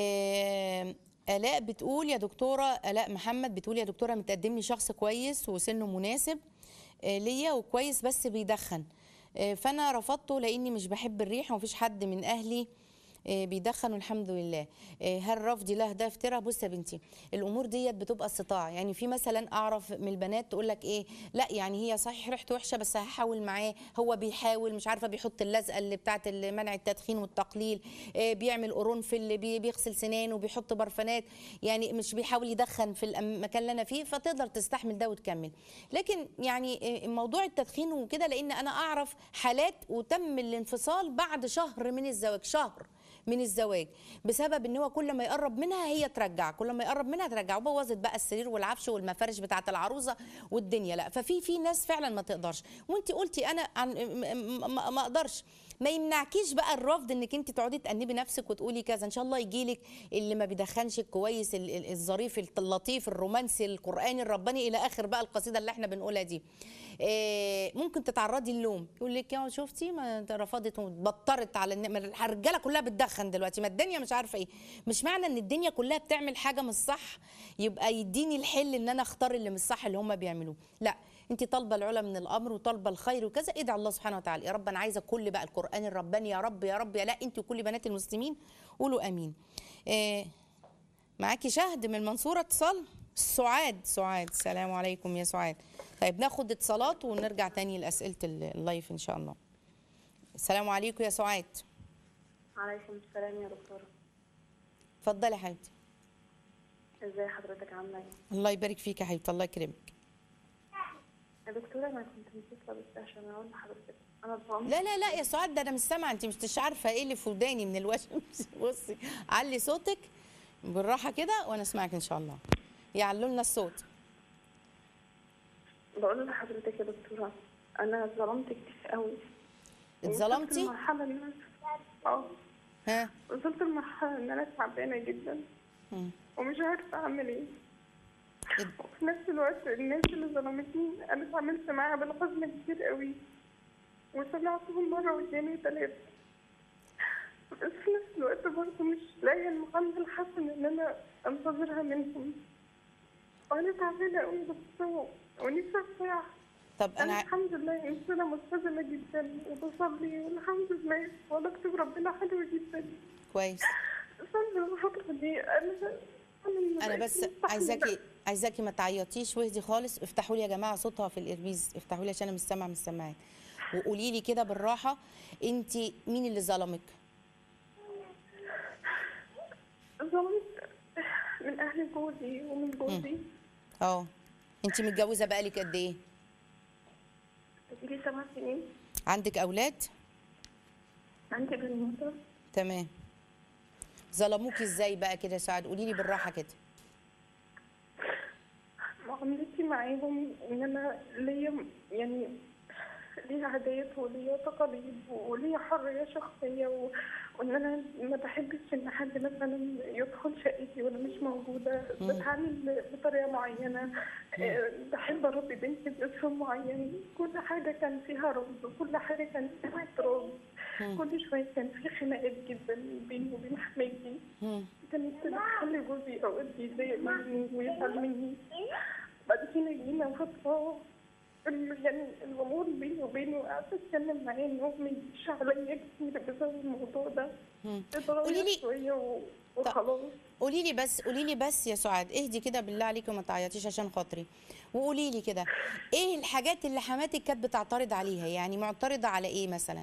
آه، الاء بتقول يا دكتوره الاء محمد بتقول يا دكتوره متقدم لي شخص كويس وسنه مناسب آه، ليا وكويس بس بيدخن آه، فانا رفضته لاني مش بحب الريح ومفيش حد من اهلي آه، بيدخن والحمد لله آه، هل رفضي له ده افتراء بص يا بنتي الامور ديت بتبقى استطاعه يعني في مثلا اعرف من البنات تقول لك ايه لا يعني هي صحيح ريحته وحشه بس هحاول معاه هو بيحاول مش عارفه بيحط اللزقه اللي بتاعه منع التدخين والتقليل آه، بيعمل قرنفل بي- بيغسل سنانه بيحط برفانات يعني مش بيحاول يدخن في المكان اللي انا فيه فتقدر تستحمل ده وتكمل لكن يعني آه، موضوع التدخين وكده لان انا اعرف حالات وتم الانفصال بعد شهر من الزواج شهر من الزواج بسبب ان هو كل ما يقرب منها هي ترجع كل ما يقرب منها ترجع وبوظت بقى السرير والعفش والمفارش بتاعه العروسه والدنيا لا ففي في ناس فعلا ما تقدرش وانت قلتي انا عن م- م- ما ما اقدرش ما يمنعكيش بقى الرفض انك انت تقعدي تأنبي نفسك وتقولي كذا ان شاء الله يجيلك اللي ما بيدخنش الكويس ال- ال- الظريف اللطيف الرومانسي القراني الرباني الى اخر بقى القصيده اللي احنا بنقولها دي إيه، ممكن تتعرضي اللوم يقول لك يا شفتي ما انت رفضت وبطرت على الن- ما الرجاله كلها بتدخن دلوقتي ما الدنيا مش عارفه ايه مش معنى ان الدنيا كلها بتعمل حاجه مش صح يبقى يديني الحل ان انا اختار اللي مش صح اللي هم بيعملوه لا انت طالبه العلا من الامر وطالبه الخير وكذا ادعي الله سبحانه وتعالى يا رب انا عايزه كل بقى القران الرباني يا رب يا رب يا لا انت وكل بنات المسلمين قولوا امين إيه معاكي شهد من المنصورة اتصال سعاد سعاد السلام عليكم يا سعاد طيب ناخد اتصالات ونرجع تاني لأسئلة ال- اللايف إن شاء الله السلام عليكم يا سعاد عليكم السلام يا دكتورة اتفضلي يا حبيبتي ازاي حضرتك عاملة ايه؟ الله يبارك فيك يا حبيبتي الله يكرمك يا دكتورة انا كنت متصلة بس عشان اقول لحضرتك انا اتظلمت لا لا لا يا سعاد ده انا مش سامعه انت مش عارفه ايه اللي في وداني من الوشم بصي علي صوتك بالراحه كده وانا اسمعك ان شاء الله يعلوا لنا الصوت بقول لحضرتك يا دكتورة انا اتظلمت كتير قوي وصلت اتظلمتي لمرحلة ان انا اه ها وصلت لمرحلة ان انا تعبانة جدا مم. ومش عارفة اعمل ايه ات- وفي نفس الوقت الناس اللي ظلمتني انا اتعاملت معاها بالحزن كتير قوي وسمعتهم مرة واتنين وتلاتة بس في نفس الوقت برضه مش لاقية المعاملة الحسنة اللي أنا أنتظرها منهم وأنا تعبانة أوي بس ونفسي أرتاح طب أنا انا الحمد لله إنسانة ملتزمة جدا وبصلي والحمد لله وعلاقتي بربنا حلوة جدا كويس بس أنا الفترة دي أنا أنا انا بس عايزاكي عايزاكي ما تعيطيش واهدي خالص افتحوا لي يا جماعه صوتها في الاربيز افتحوا لي عشان انا مش سامعه من السماعات وقولي لي كده بالراحه انت مين اللي ظلمك ظلمت من أهل جوزي ومن جوزي اه انت متجوزه بقالك قد ايه لي سبع سنين عندك اولاد عندي بنوتة تمام ظلموكي ازاي بقى كده يا سعاد قولي لي بالراحه كده معاملتي معاهم ان انا ليا يعني ليا عادات وليا تقاليد وليا حرية شخصية و... وان انا ما بحبش ان حد مثلا يدخل شقتي وانا مش موجودة بتعامل بطريقة معينة آه، بحب اربي بنتي باسلوب معين كل حاجة كان فيها رفض كل حاجة كان فيها اعتراض كل شوية كان في خناقات جدا بيني وبين حماتي مم. كانت بتخلي جوزي اوقات بيتضايق مني ويزعل مني بعد كده جينا فترة ال- يعني الأمور بيني وبينه قعدت أتكلم معاه إن هو ما يجيش عليا كتير بسبب الموضوع ده مم. اتغير قولي لي- شويه و... وخلاص قولي لي بس قولي لي بس يا سعاد اهدي كده بالله عليكي وما تعيطيش عشان خاطري وقولي لي كده ايه الحاجات اللي حماتك كانت بتعترض عليها يعني معترضه على ايه مثلا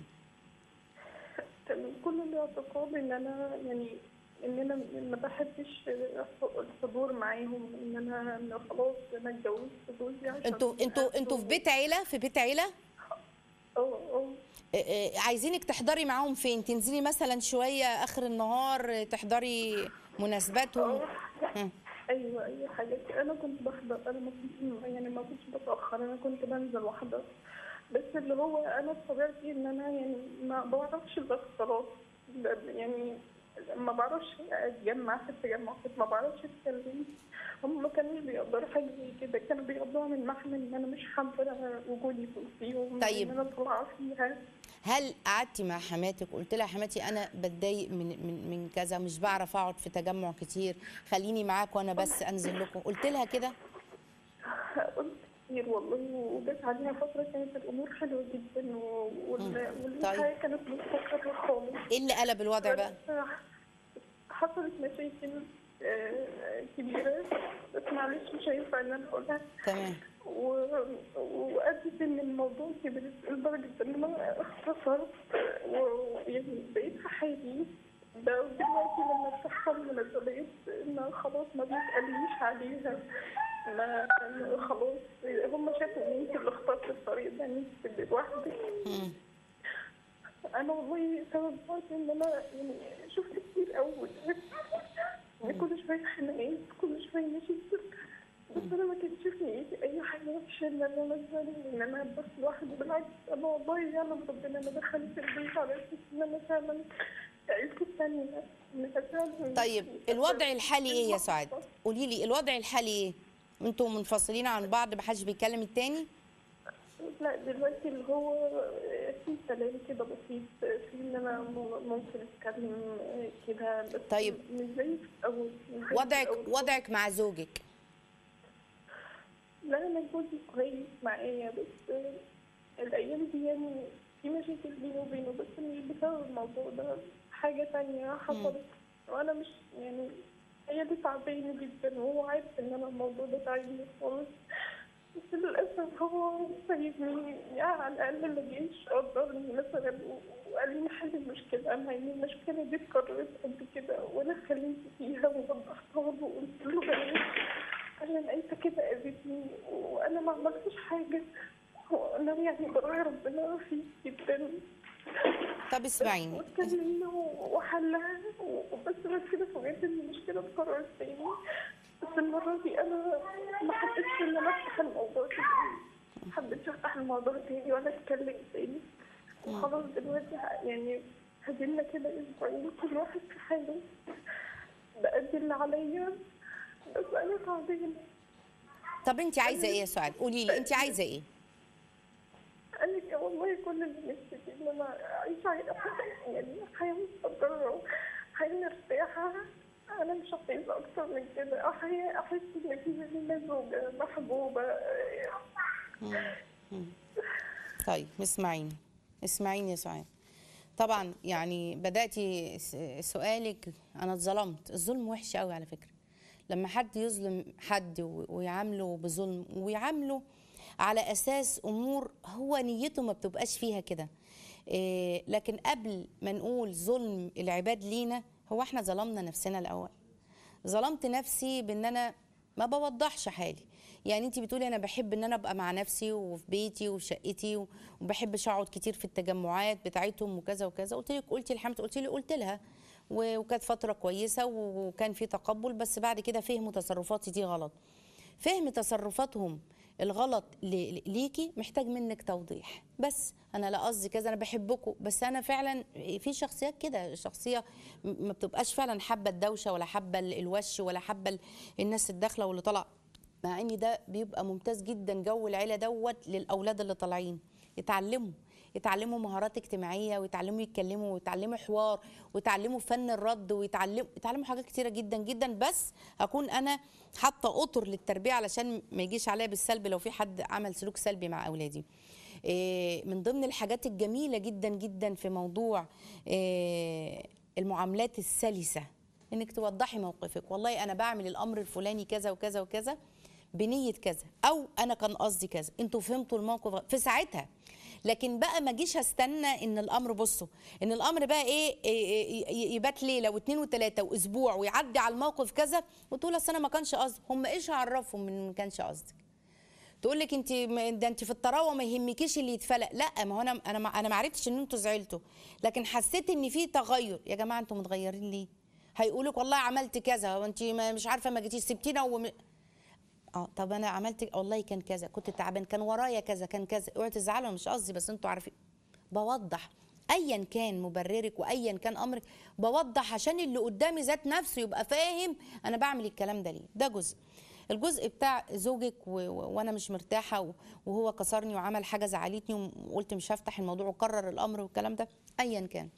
كان كل الاعتقاد ان انا يعني ان انا ما بحبش الحضور معاهم ان انا إن خلاص انا اتجوزت جوزي عشان انتوا انتوا انتوا في بيت عيله في بيت عيله اه اه اه، اه، عايزينك تحضري معاهم فين تنزلي مثلا شويه اخر النهار اه، تحضري مناسباتهم اه هم. ايوه اي حاجه انا كنت بحضر انا ما كنت يعني ما كنتش بتاخر انا كنت بنزل واحضر بس اللي هو انا بطبيعتي ان انا يعني ما بعرفش الاختلاط ب- يعني ما بعرفش اتجمع في التجمعات ما بعرفش اتكلم هم ما كانوش بيقدروا حاجه زي كده كانوا بيقدروا من محمل ان انا مش حابه وجودي فيهم طيب. ان انا طالعه فيها هل قعدتي مع حماتك قلت لها حماتي انا بتضايق من من من كذا مش بعرف اقعد في تجمع كتير خليني معاك وانا بس انزل لكم قلت لها كده قلت كتير والله وجت عليها فترة كانت الأمور حلوة جدا و- وال- والحياة كانت مستقرة خالص ايه اللي قلب الوضع بقى حصلت مشاكل آه، كبيرة بس معلش مش هينفع إن أنا أقولها تمام و- وأدت إن الموضوع كبر لدرجة إن أنا اختصرت ويعني بقيت في حالي ده دلوقتي لما بتحصل مناسبات إن خلاص ما بيتقاليش عليها ما إن خلاص هم شافوا إن أنت اللي اخترت الطريق ده إن أنت تبقي لوحدك مم. انا والله سبب وقت ان انا يعني شفت كتير قوي يعني كل شويه خناقات كل شويه مشاكل بس انا ما كانش في نيتي اي حاجه وحشه ان انا مثلا ان انا بس لوحدي بالعكس انا والله يعلم ربنا انا دخلت البيت على اساس ان انا فعلا عيلتي الثانيه انها فعلا طيب الوضع الحالي ايه يا سعاد قولي لي الوضع الحالي ايه انتوا منفصلين عن بعض محدش بيكلم التاني لا دلوقتي اللي هو في سلام كده بسيط في ان انا ممكن اتكلم كده بس طيب. مش زي في الاول مش زي في وضعك الأول. وضعك مع زوجك لا انا جوزي كويس معايا بس الايام دي يعني في مشاكل بيني وبينه بس مش بسبب الموضوع ده حاجه تانية حصلت وانا مش يعني هي دي تعباني جدا وهو عارف ان انا الموضوع ده تعبني خالص بس للاسف هو سايبني يعني على الاقل ما جيش قدرني مثلا و- وقال لي نحل المشكله مع ان المشكله دي اتكررت قبل كده وانا اتكلمت فيها ووضحتها له وقلت له بلاش عشان انت كده اذيتني وانا ما عملتش حاجه وانا يعني براعي ربنا فيك جدا طب اسمعيني واتكلمنا وحلها وبس بس كده فوجئت ان المشكله اتكررت تاني بس المره دي انا ما حبيتش ان انا افتح الموضوع تاني ما حبيتش افتح الموضوع تاني ولا اتكلم تاني وخلاص دلوقتي ه- يعني هدينا كده اسبوعين كل واحد في حاله بأدي اللي عليا بس انا تعبانه طب انت عايزه ايه يا سعاد قولي لي انت عايزه ايه انا ك- والله كل اللي نفسي فيه ان انا اعيش حياه يعني حياه مستقره حياه مرتاحه انا مش عايزه اكتر من كده حياه احس ان في مني زوجه محبوبه طيب اسمعيني اسمعيني يا سعاد طبعا يعني بداتي س- سؤالك انا اتظلمت الظلم وحش قوي على فكره لما حد يظلم حد و- ويعامله بظلم ويعامله على اساس امور هو نيته ما بتبقاش فيها كده إيه لكن قبل ما نقول ظلم العباد لينا هو احنا ظلمنا نفسنا الاول ظلمت نفسي بان انا ما بوضحش حالي يعني انت بتقولي انا بحب ان انا ابقى مع نفسي وفي بيتي وفي شقتي و- وما بحبش اقعد كتير في التجمعات بتاعتهم وكذا وكذا قلت لك قلتي لحمد قلت لي قلت لها و- وكانت فتره كويسه و- وكان في تقبل بس بعد كده فهموا تصرفاتي دي غلط فهم تصرفاتهم الغلط ل- ليكي محتاج منك توضيح بس انا لا قصدي كذا انا بحبكم بس انا فعلا في شخصيات كده شخصيه م- ما بتبقاش فعلا حابه الدوشه ولا حابه ال- الوش ولا حابه ال- الناس الداخله واللي طالعه مع ان ده بيبقى ممتاز جدا جو العيله دوت للاولاد اللي طالعين يتعلموا يتعلموا مهارات اجتماعيه ويتعلموا يتكلموا ويتعلموا حوار ويتعلموا فن الرد ويتعلموا يتعلموا حاجات كتيره جدا جدا بس اكون انا حاطه اطر للتربيه علشان ما يجيش عليا بالسلب لو في حد عمل سلوك سلبي مع اولادي إيه، من ضمن الحاجات الجميله جدا جدا في موضوع إيه، المعاملات السلسه انك توضحي موقفك والله انا بعمل الامر الفلاني كذا وكذا وكذا بنيه كذا او انا كان قصدي كذا انتوا فهمتوا الموقف في ساعتها لكن بقى ما جيش استنى ان الامر بصوا ان الامر بقى ايه, إيه, إيه يبات ليله واثنين وثلاثه واسبوع ويعدي على الموقف كذا وتقول اصل انا ما كانش قصدي هم ايش عرفهم من ما كانش قصدك تقول لك انت ده انت في الطراوه ما يهمكيش اللي يتفلق لا ما هو انا انا ما انا ما عرفتش ان انتوا زعلتوا لكن حسيت ان في تغير يا جماعه انتوا متغيرين ليه هيقولوا لك والله عملت كذا وانت ما- مش عارفه ما جيتيش سبتينا وم... اه طب انا عملت والله كان كذا كنت تعبان كان ورايا كذا كان كذا اوعوا تزعلوا مش قصدي بس انتوا عارفين بوضح ايا كان مبررك وايا كان امرك بوضح عشان اللي قدامي ذات نفسه يبقى فاهم انا بعمل الكلام ده ليه ده جزء الجزء بتاع زوجك و... و... وانا مش مرتاحه و... وهو كسرني وعمل حاجه زعلتني وقلت مش هفتح الموضوع وكرر الامر والكلام ده ايا كان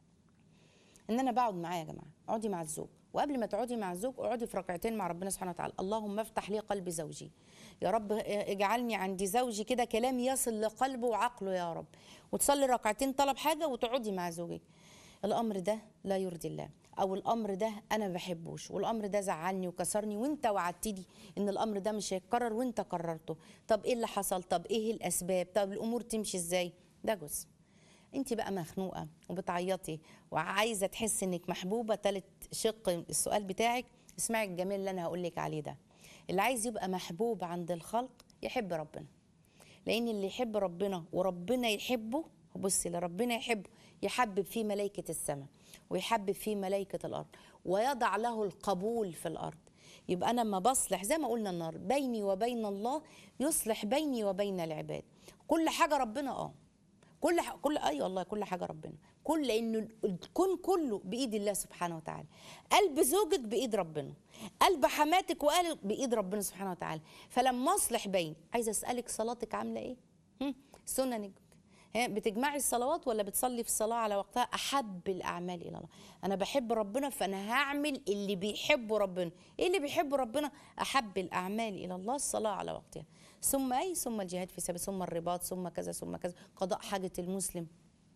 ان انا بقعد معاه يا جماعه اقعدي مع الزوج وقبل ما تقعدي مع الزوج اقعدي في ركعتين مع ربنا سبحانه وتعالى اللهم افتح لي قلب زوجي يا رب اجعلني عندي زوجي كده كلام يصل لقلبه وعقله يا رب وتصلي ركعتين طلب حاجه وتقعدي مع زوجك الامر ده لا يرضي الله او الامر ده انا ما بحبوش والامر ده زعلني وكسرني وانت وعدتني ان الامر ده مش هيتكرر وانت قررته طب ايه اللي حصل طب ايه الاسباب طب الامور تمشي ازاي ده جزء انت بقى مخنوقه وبتعيطي وعايزه تحسي انك محبوبه تالت شق السؤال بتاعك اسمعي الجميل اللي انا هقول لك عليه ده اللي عايز يبقى محبوب عند الخلق يحب ربنا لان اللي يحب ربنا وربنا يحبه بصي اللي ربنا يحبه يحبب فيه ملائكه السماء ويحبب فيه ملائكه الارض ويضع له القبول في الارض يبقى انا لما بصلح زي ما قلنا النهارده بيني وبين الله يصلح بيني وبين العباد كل حاجه ربنا اه كل ح... كل اي والله كل حاجه ربنا كل انه الكون كله بايد الله سبحانه وتعالى قلب زوجك بايد ربنا قلب حماتك وقلب بايد ربنا سبحانه وتعالى فلما اصلح بين عايزه اسالك صلاتك عامله ايه هم؟ سننك ها بتجمعي الصلوات ولا بتصلي في الصلاه على وقتها احب الاعمال الى الله انا بحب ربنا فانا هعمل اللي بيحبه ربنا ايه اللي بيحبه ربنا احب الاعمال الى الله الصلاه على وقتها ثم اي ثم الجهاد في سبيل ثم الرباط ثم كذا ثم كذا قضاء حاجه المسلم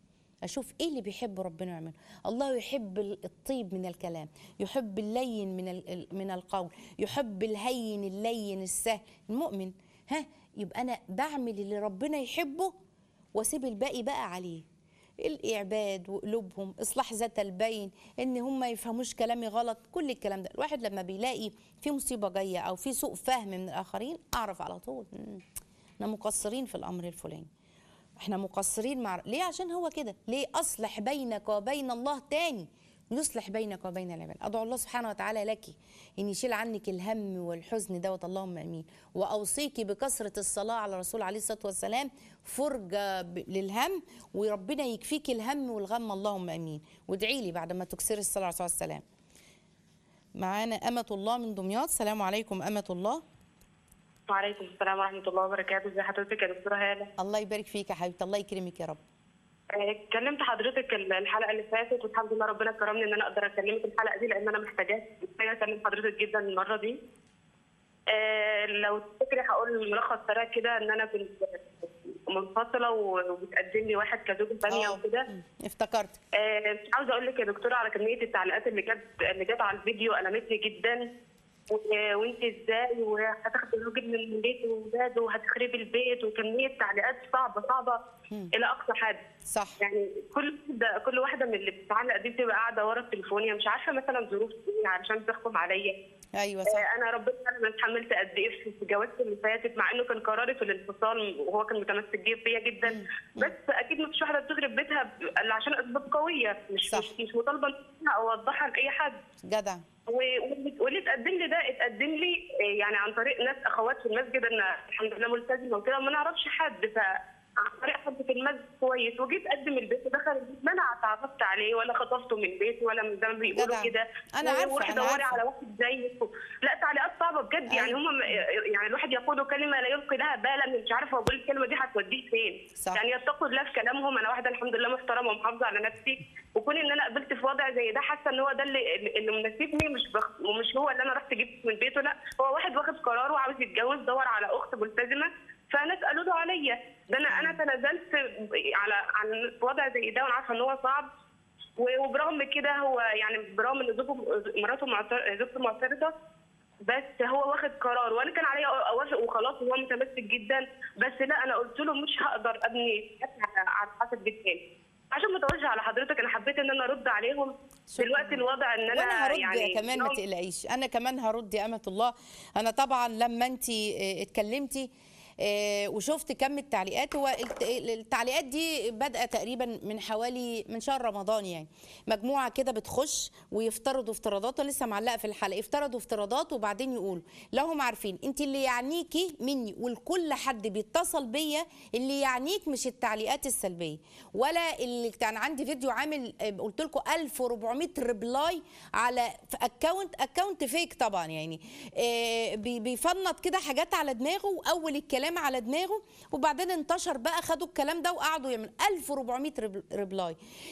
اشوف ايه اللي بيحب ربنا يعمله الله يحب الطيب من الكلام يحب اللين من ال- من القول يحب الهين اللين السهل المؤمن ها يبقى انا بعمل اللي ربنا يحبه واسيب الباقي بقى عليه الاعباد وقلوبهم اصلاح ذات البين ان هم ما يفهموش كلامي غلط كل الكلام ده الواحد لما بيلاقي في مصيبه جايه او في سوء فهم من الاخرين اعرف على طول مم، احنا مقصرين في الامر الفلاني احنا مقصرين مع ليه عشان هو كده ليه اصلح بينك وبين الله تاني يصلح بينك وبين العباد ادعو الله سبحانه وتعالى لك ان يشيل عنك الهم والحزن دوت اللهم امين واوصيك بكثره الصلاه على الرسول عليه الصلاه والسلام فرجه ب- للهم وربنا يكفيك الهم والغم اللهم امين وادعي لي بعد ما تكسري الصلاه على الرسول عليه السلام معانا أمة الله من دمياط السلام عليكم أمة الله وعليكم السلام ورحمة الله وبركاته ازي حضرتك يا دكتورة هالة الله يبارك فيك يا حبيبتي الله يكرمك يا رب آه، كلمت حضرتك ال- الحلقة اللي فاتت والحمد لله ربنا كرمني ان انا اقدر اكلمك الحلقة دي لان انا محتاجاها محتاجة اكلم حضرتك جدا المرة دي آه، لو تفتكري هقول ملخص سريع كده ان انا كنت منفصلة و- وبتقدم لي واحد كزوجة ثانية آه، وكده مم، افتكرت آه، مش عاوزه اقول لك يا دكتوره على كميه التعليقات اللي جت اللي جت على الفيديو المتني جدا و- وانت ازاي وهتاخدي الراجل من البيت وولاده وهتخربي البيت وكميه تعليقات صعبه صعبه الى اقصى حد صح يعني كل واحده كل واحده من اللي بتتعلق دي بتبقى قاعده ورا التليفون يعني مش عارفه مثلا ظروف ايه علشان تحكم عليا أيوة صح آه، انا ربنا يعلم انا اتحملت قد ايه في جوازتي اللي فاتت مع انه كان قراري في الانفصال وهو كان متمسك بيا فيا جدا بس اكيد مفيش واحده بتخرب بيتها ب- الا عشان اسباب قويه مش صح. مش, مش مطالبه إنها اوضحها لاي حد جدع و- واللي واللي اتقدم لي ده اتقدم لي آه، يعني عن طريق ناس اخوات في المسجد انا الحمد لله ملتزمه وكده ما نعرفش حد ف عن طريق حد في المسجد كويس وجيت اقدم البيت ودخل البيت ما انا اتعرفت عليه ولا خطفته من بيتي ولا من زي ما بيقولوا جدع. كده أنا عارفة، وروحي أنا دوري عارفة. على واحد زيك لا تعليقات صعبه بجد يعني أيوة. هم يعني الواحد يقول كلمه لا يلقي لها بالا مش عارفه اقول الكلمه دي هتوديه فين صح. يعني يتقوا الله في كلامهم انا واحده الحمد لله محترمه ومحافظه على نفسي وكون ان انا قبلت في وضع زي ده حاسه ان هو ده اللي اللي مناسبني مش بخ... ومش هو اللي انا رحت جبت من بيته لا هو واحد واخد قرار وعاوز يتجوز دور على اخت ملتزمه فناس قالوا له عليا ده انا انا تنازلت على عن وضع زي ده وانا عارفه ان هو صعب و- وبرغم كده هو يعني برغم ان زوجه مراته معتر- زوجته معترضه بس هو واخد قرار وانا كان عليا اوافق وخلاص وهو متمسك جدا بس لا انا قلت له مش هقدر ابني حياتي على على حسب بيت تاني عشان متوجه على حضرتك انا حبيت ان انا ارد عليهم شكراً. دلوقتي الوضع ان انا وانا هرد يعني كمان ما نوم- تقلقيش انا كمان هرد يا امه الله انا طبعا لما انت اتكلمتي آه، وشفت كم التعليقات هو الت- التعليقات دي بادئه تقريبا من حوالي من شهر رمضان يعني مجموعه كده بتخش ويفترضوا افتراضات أنا لسه معلقه في الحلقه يفترضوا افتراضات وبعدين يقولوا لا هم عارفين انت اللي يعنيكي مني ولكل حد بيتصل بيا اللي يعنيك مش التعليقات السلبيه ولا اللي كان عندي فيديو عامل آه، قلت لكم 1400 ريبلاي على اكونت اكونت فيك طبعا يعني آه، بي- بيفنط كده حاجات على دماغه واول الكلام على دماغه وبعدين انتشر بقى خدوا الكلام ده وقعدوا يعملوا 1400 ريب- ريبلاي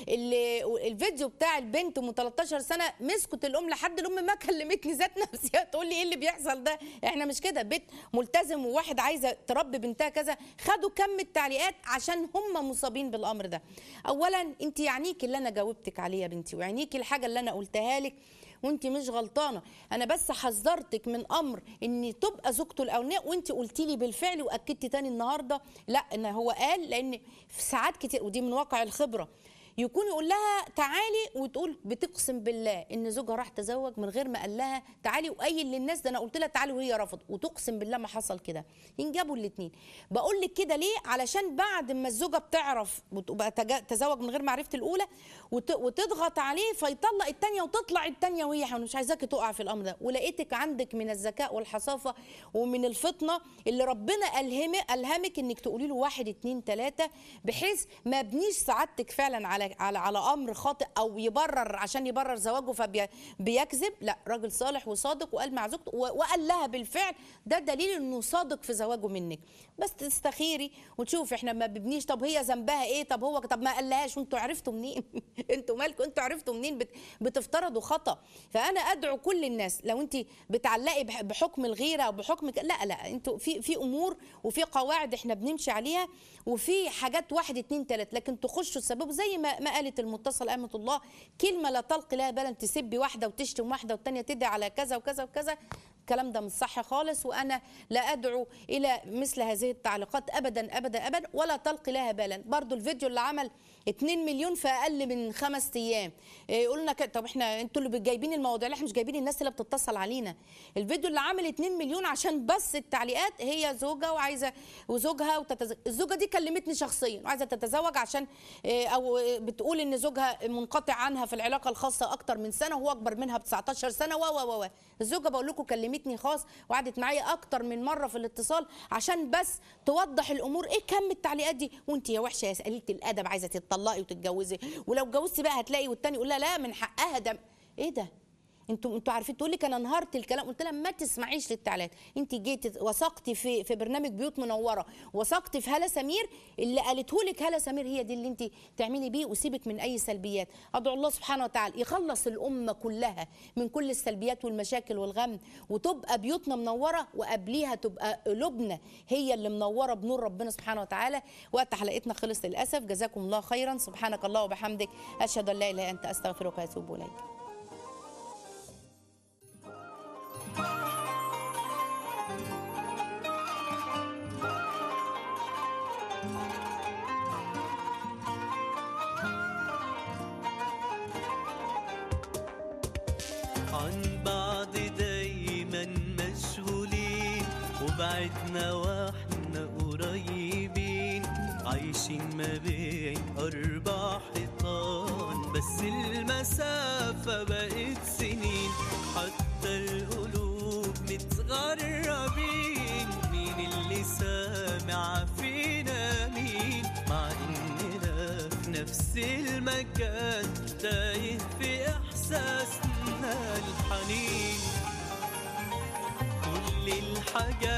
اللي- الفيديو بتاع البنت ام 13 سنه مسكت الام لحد الام ما كلمتني ذات نفسها تقول لي ايه اللي بيحصل ده احنا مش كده بيت ملتزم وواحد عايزه تربي بنتها كذا خدوا كم التعليقات عشان هم مصابين بالامر ده اولا انت يعنيك اللي انا جاوبتك عليه يا بنتي ويعنيك الحاجه اللي انا قلتها لك وانت مش غلطانه انا بس حذرتك من امر ان تبقى زوجته الاولانيه وانت قلتي لي بالفعل واكدتي تاني النهارده لا ان هو قال لان في ساعات كتير ودي من واقع الخبره يكون يقول لها تعالي وتقول بتقسم بالله ان زوجها راح تزوج من غير ما قال لها تعالي وقايل للناس ده انا قلت لها تعالي وهي رفضت وتقسم بالله ما حصل كده ينجبوا الاثنين بقول لك كده ليه علشان بعد ما الزوجه بتعرف وتبقى تجا- تزوج من غير معرفه الاولى وت- وتضغط عليه فيطلق الثانيه وتطلع الثانيه وهي حامل مش عايزاكي تقع في الامر ده ولقيتك عندك من الذكاء والحصافه ومن الفطنه اللي ربنا الهمك الهمك انك تقولي له واحد اتنين تلاته بحيث ما بنيش سعادتك فعلا على على على امر خاطئ او يبرر عشان يبرر زواجه فبيكذب لا راجل صالح وصادق وقال مع زوجته و- وقال لها بالفعل ده دليل انه صادق في زواجه منك بس تستخيري وتشوفي احنا ما بنبنيش طب هي ذنبها ايه طب هو طب ما قالهاش وانتوا عرفتوا منين انتوا مالكم انتوا عرفتوا منين بت بتفترضوا خطا فانا ادعو كل الناس لو انت بتعلقي بح- بحكم الغيره او بحكم ك- لا لا انتوا في في امور وفي قواعد احنا بنمشي عليها وفي حاجات واحد اتنين تلاته لكن تخشوا تسببوا زي ما ما قالت المتصل امه الله كلمه لا تلقي لها بالا تسبي واحده وتشتم واحده والتانيه تدعي على كذا وكذا وكذا الكلام ده مش صح خالص وانا لا ادعو الى مثل هذه التعليقات ابدا ابدا ابدا ولا تلقي لها بالا برضو الفيديو اللي عمل 2 مليون في اقل من خمس ايام إيه قلنا كده طب احنا انتوا اللي جايبين المواضيع لا احنا مش جايبين الناس اللي بتتصل علينا الفيديو اللي عامل 2 مليون عشان بس التعليقات هي زوجه وعايزه وزوجها وتتزوج الزوجه دي كلمتني شخصيا وعايزه تتزوج عشان إيه او إيه بتقول ان زوجها منقطع عنها في العلاقه الخاصه اكتر من سنه وهو اكبر منها ب 19 سنه و و و الزوجه بقول لكم كلمتني خاص وقعدت معايا اكتر من مره في الاتصال عشان بس توضح الامور ايه كم التعليقات دي وانت يا وحشه يا قليله الادب عايزه تتطلقي وتتجوزي ولو اتجوزتي بقى هتلاقي والتاني يقول لها لا من حقها ده ايه ده انتوا انتوا عارفين تقول لك انا انهارت الكلام قلت لها ما تسمعيش للتعليقات انت جيتي وثقتي في في برنامج بيوت منوره وثقتي في هاله سمير اللي قالته لك هاله سمير هي دي اللي انت تعملي بيه وسيبك من اي سلبيات ادعو الله سبحانه وتعالى يخلص الامه كلها من كل السلبيات والمشاكل والغم وتبقى بيوتنا منوره وقبليها تبقى قلوبنا هي اللي منوره بنور ربنا سبحانه وتعالى وقت حلقتنا خلص للاسف جزاكم الله خيرا سبحانك الله وبحمدك اشهد ان لا اله الا انت استغفرك واتوب اليك عن بعض دايما مشغولين وبعدنا واحنا قريبين عايشين ما بين أربع حيطان بس المسافة بقت سنين حتى القلوب متغربين مين اللي سامع فينا مين مع إننا في نفس المكان تايه في إحساسنا الحنين كل الحاجات